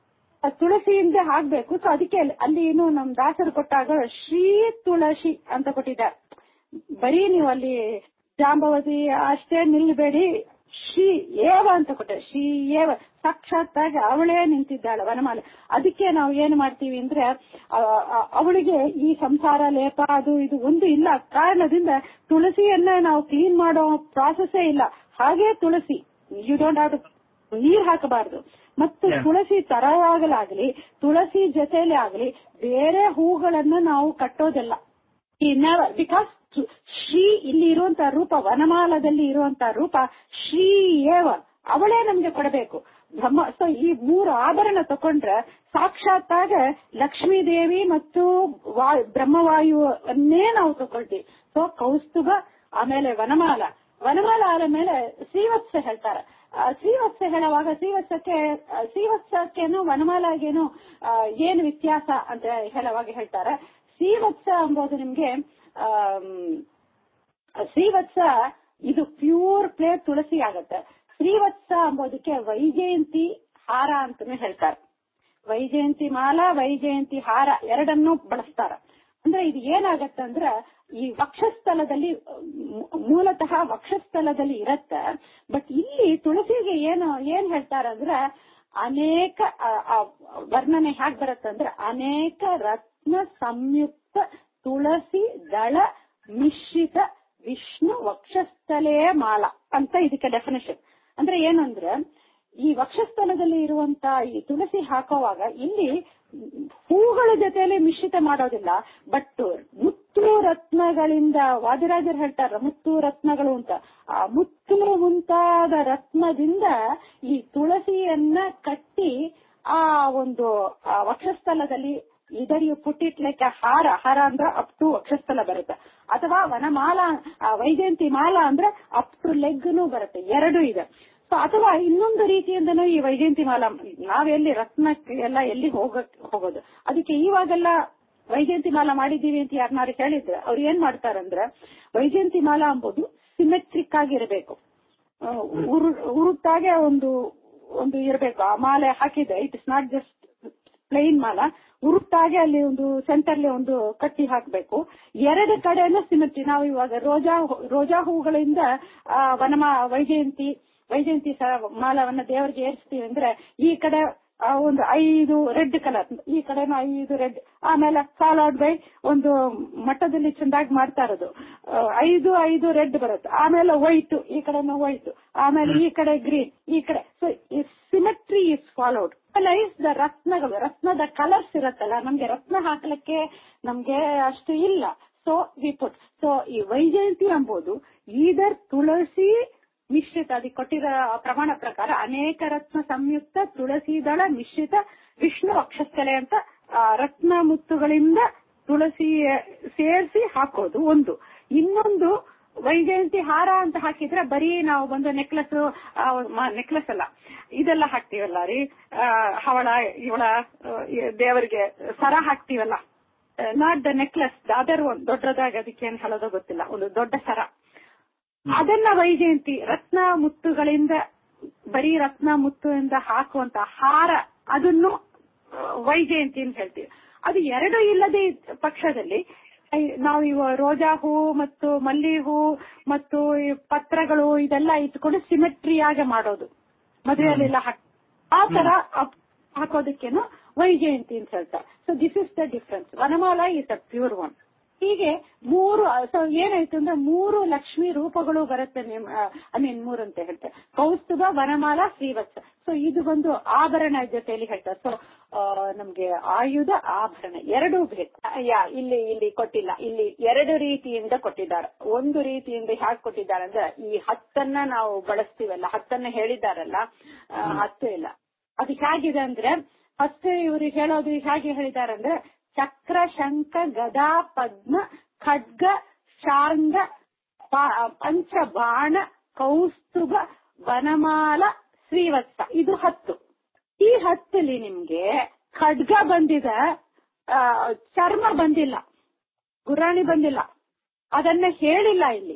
ಆ ತುಳಸಿಯಿಂದ ಹಾಕ್ಬೇಕು ಸೊ ಅದಕ್ಕೆ ಅಲ್ಲಿ- ಅಲ್ಲಿ ಏನು ನಮ್ ದಾಸರು ಕೊಟ್ಟಾಗ ಶ್ರೀ ತುಳಸಿ ಅಂತ ಕೊಟ್ಟಿದ್ದಾರೆ ಬರೀ ನೀವು ಅಲ್ಲಿ ಜಾಂಬವತಿ ಅಷ್ಟೇ ನಿಲ್ಬೇಡಿ ಶ್ರೀ ಏವ ಅಂತ ಕೊಟ್ಟೆ ಶ್ರೀ ಏವ ಸಾಕ್ಷಾತ್ತಾಗಿ ಅವಳೇ ನಿಂತಿದ್ದಾಳೆ ವನಮಾಲೆ ಅದಕ್ಕೆ ನಾವು ಏನ್ ಮಾಡ್ತೀವಿ ಅಂದ್ರೆ ಆ, ಆ, ಅವಳಿಗೆ ಈ ಸಂಸಾರ ಲೇಪ ಅದು ಇದು ಒಂದು ಇಲ್ಲ ಕಾರಣದಿಂದ ತುಳಸಿಯನ್ನ ನಾವು ಕ್ಲೀನ್ ಮಾಡೋ ಪ್ರಾಸೆಸ್ಸೇ ಇಲ್ಲ ಹಾಗೆ ತುಳಸಿ ಯು ಡೋಂಟ್ ಹ್ಯಾವ್ ನೀರ್ ಹಾಕಬಾರ್ದು ಮತ್ತು Yeah. ತುಳಸಿ ತರವಾಗಲಾಗ್ಲಿ ತುಳಸಿ ಜೊತೆಲಿ ಆಗ್ಲಿ ಬೇರೆ ಹೂಗಳನ್ನ ನಾವು ಕಟ್ಟೋದಿಲ್ಲ ಈ ನೆವರ್ ಬಿಕಾಸ್ ಶ್ರೀ ಇಲ್ಲಿ ಇರುವಂತ ರೂಪ ವನಮಾಲದಲ್ಲಿ ಇರುವಂತ ರೂಪ ಶ್ರೀ ಏವ ಅವಳೇ ನಮ್ಗೆ ಕೊಡಬೇಕು ಬ್ರಹ್ಮ ಸೊ ಈ ಮೂರು ಆಭರಣ ತಕೊಂಡ್ರೆ ಸಾಕ್ಷಾತ್ತಾಗ ಲಕ್ಷ್ಮೀ ದೇವಿ ಮತ್ತು ವಾ- ಬ್ರಹ್ಮವಾಯುವನ್ನೇ ನಾವು ತಗೊಳ್ತೀವಿ ಸೊ ಕೌಸ್ತುಭ ಆಮೇಲೆ ವನಮಾಲ ವನಮಾಲ ಆದ ಮೇಲೆ ಶ್ರೀವತ್ಸ ಹೇಳ್ತಾರೆ ಆ, ಶ್ರೀವತ್ಸ ಹೇಳುವಾಗ ಶ್ರೀವತ್ಸಕ್ಕೆ ಆ, ಶ್ರೀವತ್ಸಕ್ಕೇನು ವನಮಾಲಾಗೇನು ಆ, ಏನು ವ್ಯತ್ಯಾಸ ಅಂತ ಹೇಳುವಾಗ ಹೇಳ್ತಾರೆ ಶ್ರೀವತ್ಸ ಎಂಬುದು ನಿಮ್ಗೆ ಆಮ್, ಶ್ರೀವತ್ಸ ಇದು ಪ್ಯೂರ್ ಪ್ಲೇ ತುಳಸಿ ಆಗತ್ತೆ ಶ್ರೀವತ್ಸ ಎಂಬುದಕ್ಕೆ ವೈಜಯಂತಿ ಹಾರ ಅಂತಾನು ಹೇಳ್ತಾರೆ ವೈಜಯಂತಿ ಮಾಲಾ ವೈಜಯಂತಿ ಹಾರ ಎರಡನ್ನೂ ಬಳಸ್ತಾರ ಅಂದ್ರೆ ಇದು ಏನಾಗತ್ತಂದ್ರ ಈ ವಕ್ಷಸ್ಥಲದಲ್ಲಿ ಮೂ- ಮೂಲತಃ ವಕ್ಷಸ್ಥಲದಲ್ಲಿ ಇರತ್ತ ಬಟ್ ಇಲ್ಲಿ ತುಳಸಿಗೆ ಏನು ಏನ್ ಹೇಳ್ತಾರಂದ್ರ ಅನೇಕ ಆ, ಆ ವರ್ಣನೆ ಹ್ಯಾಗ್ ಬರುತ್ತಂದ್ರ ಅನೇಕ ರತ್ನ ಸಂಯುಕ್ತ ತುಳಸಿ ದಳ ಮಿಶ್ರಿತ ವಿಷ್ಣು ವಕ್ಷಸ್ಥಲೇ ಮಾಲ ಅಂತ ಇದಕ್ಕೆ ಡೆಫಿನೇಷನ್ ಅಂದ್ರೆ ಏನಂದ್ರೆ ಈ ವಕ್ಷಸ್ಥಲದಲ್ಲಿ ಇರುವಂತ ಈ ತುಳಸಿ ಹಾಕುವಾಗ ಇಲ್ಲಿ ಹೂಗಳ ಜೊತೆಯಲ್ಲಿ ಮಿಶ್ರಿತ ಮಾಡೋದಿಲ್ಲ ಬಟ್ ಮುತ್ತು ರತ್ನಗಳಿಂದ ವಾದಿರಾಜರು ಹೇಳ್ತಾರ ಮುತ್ತು ರತ್ನಗಳು ಅಂತ ಆ ಮುತ್ತು ಮುಂತಾದ ರತ್ನದಿಂದ ಈ ತುಳಸಿಯನ್ನ ಕಟ್ಟಿ ಆ ಒಂದು ಆ ವಕ್ಷಸ್ಥಲದಲ್ಲಿ ಇದರ್ ಯು ಪುಟ್ ಇಟ್ ಲೈಕ್ ಹಾರ ಹಾರ ಅಂದ್ರೆ ಅಪ್ ಟು ವಕ್ಷಸ್ಥಲ ಬರುತ್ತೆ ಅಥವಾ ವನಮಾಲ ಆ ವೈಜಯಂತಿ ಮಾಲ ಅಂದ್ರೆ ಅಪ್ ಟು ಲೆಗ್ನು ಬರುತ್ತೆ ಎರಡು ಇದೆ ಸೊ ಅಥವಾ ಇನ್ನೊಂದು ರೀತಿಯಿಂದನೂ ಈ ವೈಜಯಂತಿ ಮಾಲ ನಾವೆಲ್ಲಿ ರತ್ನಕ್ಕೆ ಎಲ್ಲ ಎಲ್ಲಿ ಹೋಗ ಹೋಗೋದು ಅದಕ್ಕೆ ಇವಾಗೆಲ್ಲ ವೈಜಯಂತಿ ಮಾಲ ಮಾಡಿದೀವಿ ಅಂತ ಯಾರನ್ನಾರು ಹೇಳಿದ್ರೆ ಅವ್ರು ಏನ್ ಮಾಡ್ತಾರಂದ್ರೆ ವೈಜಯಂತಿ ಮಾಲ ಎಂಬುದು ಸಿಮೆಟ್ರಿಕ್ ಆಗಿರಬೇಕು ಉರುತ್ತಾಗೆ ಒಂದು ಒಂದು ಇರಬೇಕು ಆ ಮಾಲೆ ಹಾಕಿದ್ರೆ it is not just plain ಮಾಲ ಉರುತ್ತಾಗೆ ಅಲ್ಲಿ ಒಂದು ಸೆಂಟರ್ಲಿ ಒಂದು ಕಟ್ಟಿ ಹಾಕಬೇಕು ಎರಡು ಕಡೆನೂ ಸಿಮೆಟ್ರಿ ನಾವು ಇವಾಗ ರೋಜಾ ರೋಜಾ ಹೂಗಳಿಂದ ಆ, ವನಮಾ ವೈಜಯಂತಿ ವೈಜಯಂತಿ ಸ- ಮಾಲವನ್ನ ದೇವರಿಗೆ ಏರಿಸ್ತೀವಿ ಅಂದ್ರೆ ಈ ಕಡೆ ಆ, ಒಂದು ಐದು ರೆಡ್ ಕಲರ್ ಈ ಕಡೆನೂ ಐದು ರೆಡ್ ಆಮೇಲೆ ಫಾಲೋಡ್ ಬೈ ಒಂದು ಮಟ್ಟದಲ್ಲಿ ಚೆಂದಾಗಿ ಮಾಡ್ತಾ ಇರೋದು ಆ, ಐದು ಐದು ರೆಡ್ ಬರುತ್ತೆ ಆಮೇಲೆ ವೈಟ್ ಈ ಕಡೆನೂ ವೈಟ್ ಆಮೇಲೆ ಈ ಕಡೆ ಗ್ರೀನ್ ಈ ಕಡೆ so symmetry is followed is the ರತ್ನಗಳು ರತ್ನದ ಕಲರ್ಸ್ ಇರುತ್ತಲ್ಲ ನಮ್ಗೆ ರತ್ನ ಹಾಕ್ಲಿಕ್ಕೆ ನಮ್ಗೆ ಅಷ್ಟು ಇಲ್ಲ ಸೊ ವಿ ಪುಟ್ ಸೊ ಈ ವೈಜಯಂತಿ ಎಂಬುದು ಈದರ್ ತುಳಸಿ ಮಿಶ್ರಿತ ಅದಕ್ಕೆ ಕೊಟ್ಟಿರೋ ಪ್ರಮಾಣ ಪ್ರಕಾರ ಅನೇಕ ರತ್ನ ಸಂಯುಕ್ತ ತುಳಸಿ ದಳ ಮಿಶ್ರಿತ ವಿಷ್ಣು ವಕ್ಷಸ್ಥಲೆ ಅಂತ ಆ, ರತ್ನ ಮುತ್ತುಗಳಿಂದ ತುಳಸಿ ಸೇರಿಸಿ ಹಾಕೋದು ಒಂದು ಇನ್ನೊಂದು ವೈಜಯಂತಿ ಹಾರ ಅಂತ ಹಾಕಿದ್ರೆ ಬರೀ ನಾವು ಬಂದು ನೆಕ್ಲೆಸ್ ನೆಕ್ಲೆಸ್ ಅಲ್ಲ ಇದೆಲ್ಲ ಹಾಕ್ತಿವಲ್ಲ ರೀ ಆ, ಹವಳ ಇವಳ ಆ, ದೇವರಿಗೆ ಸರ ಹಾಕ್ತಿವಲ್ಲ ನಾಟ್ ದ ನೆಕ್ಲೆಸ್ ಅದರ್ ಒಂದು ದೊಡ್ಡದಾಗಿ ಅದಕ್ಕೆ ಏನ್ ಹೇಳೋದೋ ಗೊತ್ತಿಲ್ಲ ಒಂದು ದೊಡ್ಡ ಸರ ಅದನ್ನ ವೈಜಯಂತಿ ರತ್ನ ಮುತ್ತುಗಳಿಂದ ಬರೀ ರತ್ನ ಮುತ್ತುವಿಂದ ಹಾಕುವಂತ ಹಾರ ಅದನ್ನು ಆ, ವೈಜಯಂತಿ ಅಂತ ಹೇಳ್ತೀವಿ ಅದು ಎರಡು ಇಲ್ಲದೆ ಇದ್ದ ಪಕ್ಷದಲ್ಲಿ ಐ, ನಾವು ಇವ ರೋಜಾ ಹೂ ಮತ್ತು ಮಲ್ಲಿ ಹೂ ಮತ್ತು ಈ ಪತ್ರಗಳು ಇದೆಲ್ಲ ಇಟ್ಕೊಂಡು ಸಿಮೆಟ್ರಿಯಾಗಿ ಮಾಡೋದು ಮದುವೆಯಲ್ಲೆಲ್ಲ ಹಾಕಿ ಆ ತರ ಅಪ್- ಹಾಕೋದಕ್ಕೇನು ವೈಜಯಂತಿ ಅಂತ ಹೇಳ್ತಾರೆ so this is the difference ವನಮಾಲ ಇಸ್ ಅ ಪ್ಯೂರ್ ಒನ್ ಹೀಗೆ ಮೂರು ಸೊ ಏನಾಯ್ತು ಅಂದ್ರೆ ಮೂರು ಲಕ್ಷ್ಮಿ ರೂಪಗಳು ಬರುತ್ತೆ ಐ ಮೀನ್ ಮೂರು ಅಂತ ಹೇಳ್ತಾರೆ ಕೌಸ್ತುಭ ವನಮಾಲ ಶ್ರೀವತ್ಸ ಸೊ ಇದು ಒಂದು ಆಭರಣ ಜೊತೆಯಲ್ಲಿ ಹೇಳ್ತಾರೆ ಸೊ ನಮ್ಗೆ ಆಯುಧ ಆಭರಣ ಎರಡೂ ಬೇಕು ಯಾ ಇಲ್ಲಿ ಇಲ್ಲಿ ಕೊಟ್ಟಿಲ್ಲ ಇಲ್ಲಿ ಎರಡು ರೀತಿಯಿಂದ ಕೊಟ್ಟಿದ್ದಾರೆ ಒಂದು ರೀತಿಯಿಂದ ಹ್ಯಾಕ್ ಕೊಟ್ಟಿದ್ದಾರೆ ಅಂದ್ರೆ ಈ ಹತ್ತನ್ನ ನಾವು ಬಳಸ್ತೀವಲ್ಲ ಹತ್ತನ್ನ ಹೇಳಿದಾರಲ್ಲ ಆ, ಹತ್ತು ಇಲ್ಲ ಅದು ಹೇಗಿದೆ ಅಂದ್ರೆ ಫಸ್ಟ್ ಇವರು ಹೇಳೋದು ಹೇಗೆ ಹೇಳಿದ್ದಾರೆ ಅಂದ್ರೆ ಚಕ್ರ ಶಂಖ ಗದಾ ಪದ್ಮ ಖಡ್ಗ ಶಾರ್ಂಗ ಪಾ- ಪಂಚಬಾಣ ಕೌಸ್ತುಭ ವನಮಾಲ ಶ್ರೀವತ್ಸ ಇದು ಹತ್ತು ಈ ಹತ್ತಲ್ಲಿ ನಿಮ್ಗೆ ಖಡ್ಗ ಬಂದಿದೆ ಆ, ಚರ್ಮ ಬಂದಿಲ್ಲ ಗುರಾಣಿ ಬಂದಿಲ್ಲ ಅದನ್ನ ಹೇಳಿಲ್ಲ ಇಲ್ಲಿ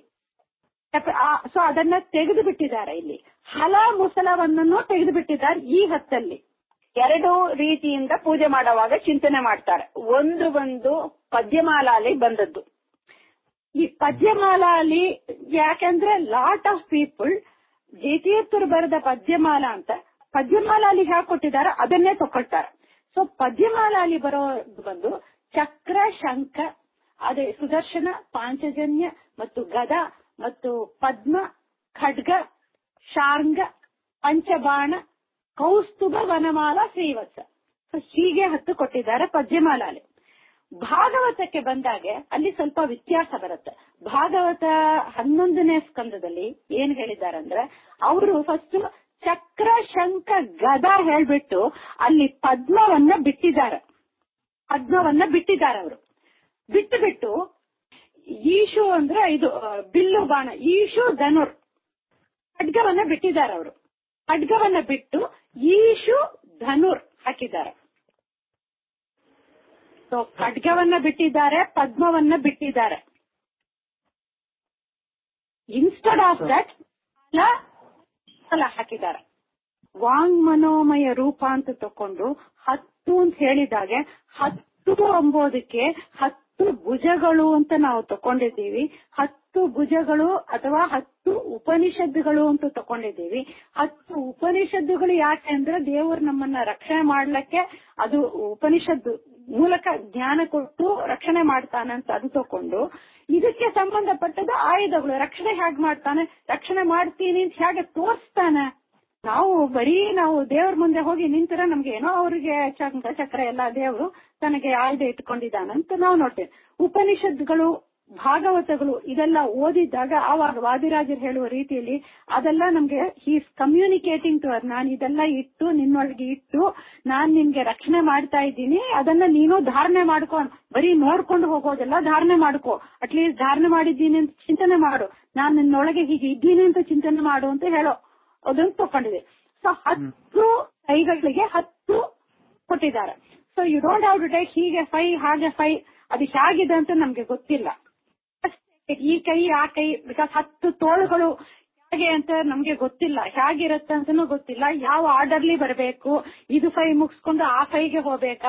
ಸೊ ಅದನ್ನ ತೆಗೆದು ಬಿಟ್ಟಿದ್ದಾರೆ ಇಲ್ಲಿ ಹಲ ಮುಸಲವನ್ನು ತೆಗೆದು ಬಿಟ್ಟಿದ್ದಾರೆ ಈ ಹತ್ತಲ್ಲಿ ಎರಡು ರೀತಿಯಿಂದ ಪೂಜೆ ಮಾಡುವಾಗ ಚಿಂತನೆ ಮಾಡ್ತಾರೆ ಒಂದು ಬಂದು ಪದ್ಯಮಾಲಾಲಿ ಬಂದದ್ದು ಈ ಪದ್ಯಮಾಲಾಲಿ ಯಾಕಂದ್ರೆ ಲಾಟ್ ಆಫ್ ಪೀಪಲ್ ಜೇತೀರ್ಥರು ಬರೆದ ಪದ್ಯಮಾಲ ಅಂತ ಪದ್ಯಮಾಲಾಲಿ ಹ್ಯಾಕ್ ಕೊಟ್ಟಿದ್ದಾರೆ ಅದನ್ನೇ ತಕೊಳ್ತಾರೆ ಸೊ ಪದ್ಯಮಾಲಾಲಿ ಬರೋದು ಬಂದು ಚಕ್ರ ಶಂಖ ಅದೇ ಸುದರ್ಶನ ಪಾಂಚಜನ್ಯ ಮತ್ತು ಗದ ಮತ್ತು ಪದ್ಮ ಖಡ್ಗ ಶಾರ್ಂಗ ಪಂಚಬಾಣ ಕೌಸ್ತುಭ ವನಮಾಲ ಶ್ರೀವತ್ಸ ಸೊ ಹೀಗೆ ಹತ್ತು ಕೊಟ್ಟಿದ್ದಾರೆ ಪದ್ಯಮಾಲಾಲಿ ಭಾಗವತಕ್ಕೆ ಬಂದಾಗೆ ಅಲ್ಲಿ ಸ್ವಲ್ಪ ವ್ಯತ್ಯಾಸ ಬರುತ್ತೆ ಭಾಗವತ ಹನ್ನೊಂದನೇ ಸ್ಕಂದದಲ್ಲಿ ಏನ್ ಹೇಳಿದ್ದಾರೆ ಅಂದ್ರೆ ಅವರು ಫಸ್ಟ್ ಚಕ್ರ ಶಂಖ ಗದ ಹೇಳ್ಬಿಟ್ಟು ಅಲ್ಲಿ ಪದ್ಮವನ್ನ ಬಿಟ್ಟಿದ್ದಾರೆ ಪದ್ಮವನ್ನ ಬಿಟ್ಟಿದ್ದಾರೆ ಅವರು ಬಿಟ್ಟು ಬಿಟ್ಟು ಈಶು ಅಂದ್ರೆ ಇದು ಆ, ಬಿಲ್ಲು ಬಾಣ ಈಶು ಧನುರ್ ಖಡ್ಗವನ್ನ ಬಿಟ್ಟಿದ್ದಾರೆ ಅವರು ಖಡ್ಗವನ್ನ ಬಿಟ್ಟು ಈಶು ಧನುರ್ ಹಾಕಿದ್ದಾರೆ ಸೊ ಖಡ್ಗವನ್ನ ಬಿಟ್ಟಿದ್ದಾರೆ ಪದ್ಮವನ್ನ ಬಿಟ್ಟಿದ್ದಾರೆ ಇನ್ಸ್ಟೆಡ್ ಆಫ್ ದಟ್ ಫಲ ಹಾಕಿದ್ದಾರೆ ವಾಂಗ್ ಮನೋಮಯ ರೂಪ ಅಂತ ತಕೊಂಡು ಹತ್ತು ಹತ್ತು ಅಂತ ಹೇಳಿದಾಗೆ ಹತ್ತು ಎಂಬುದಕ್ಕೆ ಹತ್ತು ಭುಜಗಳು ಅಂತ ನಾವು ತಕೊಂಡಿದ್ದೀವಿ ಹತ್ತು ಭುಜಗಳು ಅಥವಾ ಹತ್ತು ಉಪನಿಷತ್ತುಗಳು ಅಂತ ತಕೊಂಡಿದ್ದೀವಿ ಹತ್ತು ಉಪನಿಷತ್ತುಗಳು ಯಾಕೆ ಅಂದ್ರೆ ದೇವರು ನಮ್ಮನ್ನ ರಕ್ಷಣೆ ಮಾಡ್ಲಿಕ್ಕೆ ಅದು ಉಪನಿಷತ್ತು ಮೂಲಕ ಜ್ಞಾನ ಕೊಟ್ಟು ರಕ್ಷಣೆ ಮಾಡ್ತಾನಂತ ಅದು ತಕೊಂಡು ಇದಕ್ಕೆ ಸಂಬಂಧಪಟ್ಟದ ಆಯುಧಗಳು ರಕ್ಷಣೆ ಹೇಗ್ ಮಾಡ್ತಾನೆ ರಕ್ಷಣೆ ಮಾಡ್ತೀನಿ ಅಂತ ಹೇಗೆ ತೋರಿಸ್ತಾನೆ ನಾವು ಬರೀ ನಾವು ದೇವ್ರ ಮುಂದೆ ಹೋಗಿ ನಿಂತಿರ ನಮ್ಗೆ ಏನೋ ಅವ್ರಿಗೆ ಚಕ್ರ ಚಕ್ರ ಎಲ್ಲ ದೇವರು ತನಗೆ ಆಯುಧ ಇಟ್ಕೊಂಡಿದ್ದಾನಂತ ನಾವು ನೋಡ್ತೇವೆ ಉಪನಿಷತ್ಗಳು ಭಾಗವತಗಳು ಇದೆಲ್ಲ ಓದಿದ್ದಾಗ ಆವಾಗ ವಾದಿರಾಜರು ಹೇಳುವ ರೀತಿಯಲ್ಲಿ ಅದೆಲ್ಲ ನಮ್ಗೆ ಹೀಸ್ ಕಮ್ಯುನಿಕೇಟಿಂಗ್ ಟು ಅರ್ ನಾನು ಇದೆಲ್ಲ ಇಟ್ಟು ನಿನ್ನೊಳಗೆ ಇಟ್ಟು ನಾನ್ ನಿನ್ಗೆ ರಕ್ಷಣೆ ಮಾಡ್ತಾ ಇದ್ದೀನಿ ಅದನ್ನ ನೀನು ಧಾರಣೆ ಮಾಡ್ಕೊ ಬರೀ ನೋಡ್ಕೊಂಡು ಹೋಗೋದೆಲ್ಲ ಧಾರಣೆ ಮಾಡ್ಕೋ ಅಟ್ಲೀಸ್ಟ್ ಧಾರಣೆ ಮಾಡಿದ್ದೀನಿ ಅಂತ ಚಿಂತನೆ ಮಾಡು ನಾನು ನಿನ್ನೊಳಗೆ ಹೀಗೆ ಇದ್ದೀನಿ ಅಂತ ಚಿಂತನೆ ಮಾಡು ಅಂತ ಹೇಳೋ ಅದನ್ನು ತಕೊಂಡಿದೆ ಸೊ ಹತ್ತು ಕೈಗಳಿಗೆ ಹತ್ತು ಕೊಟ್ಟಿದ್ದಾರೆ so you don't have to take ಹೀಗೆ ಫೈ ಹಾಗೆ ಫೈ ಅದು ಹೇಗಿದೆ ಅಂತ ನಮ್ಗೆ ಗೊತ್ತಿಲ್ಲ ಈ ಕೈ ಆ ಕೈ ಬಿಕಾಸ್ ಹತ್ತು ತೋಳುಗಳು ಹೇಗೆ ಅಂತ ನಮ್ಗೆ ಗೊತ್ತಿಲ್ಲ ಹೇಗಿರುತ್ತೆ ಅಂತಾನೂ ಗೊತ್ತಿಲ್ಲ ಯಾವ ಆರ್ಡರ್ಲಿ ಬರಬೇಕು ಇದು ಫೈ ಮುಗಿಸ್ಕೊಂಡು ಆ ಫೈಗೆ ಹೋಗ್ಬೇಕಾ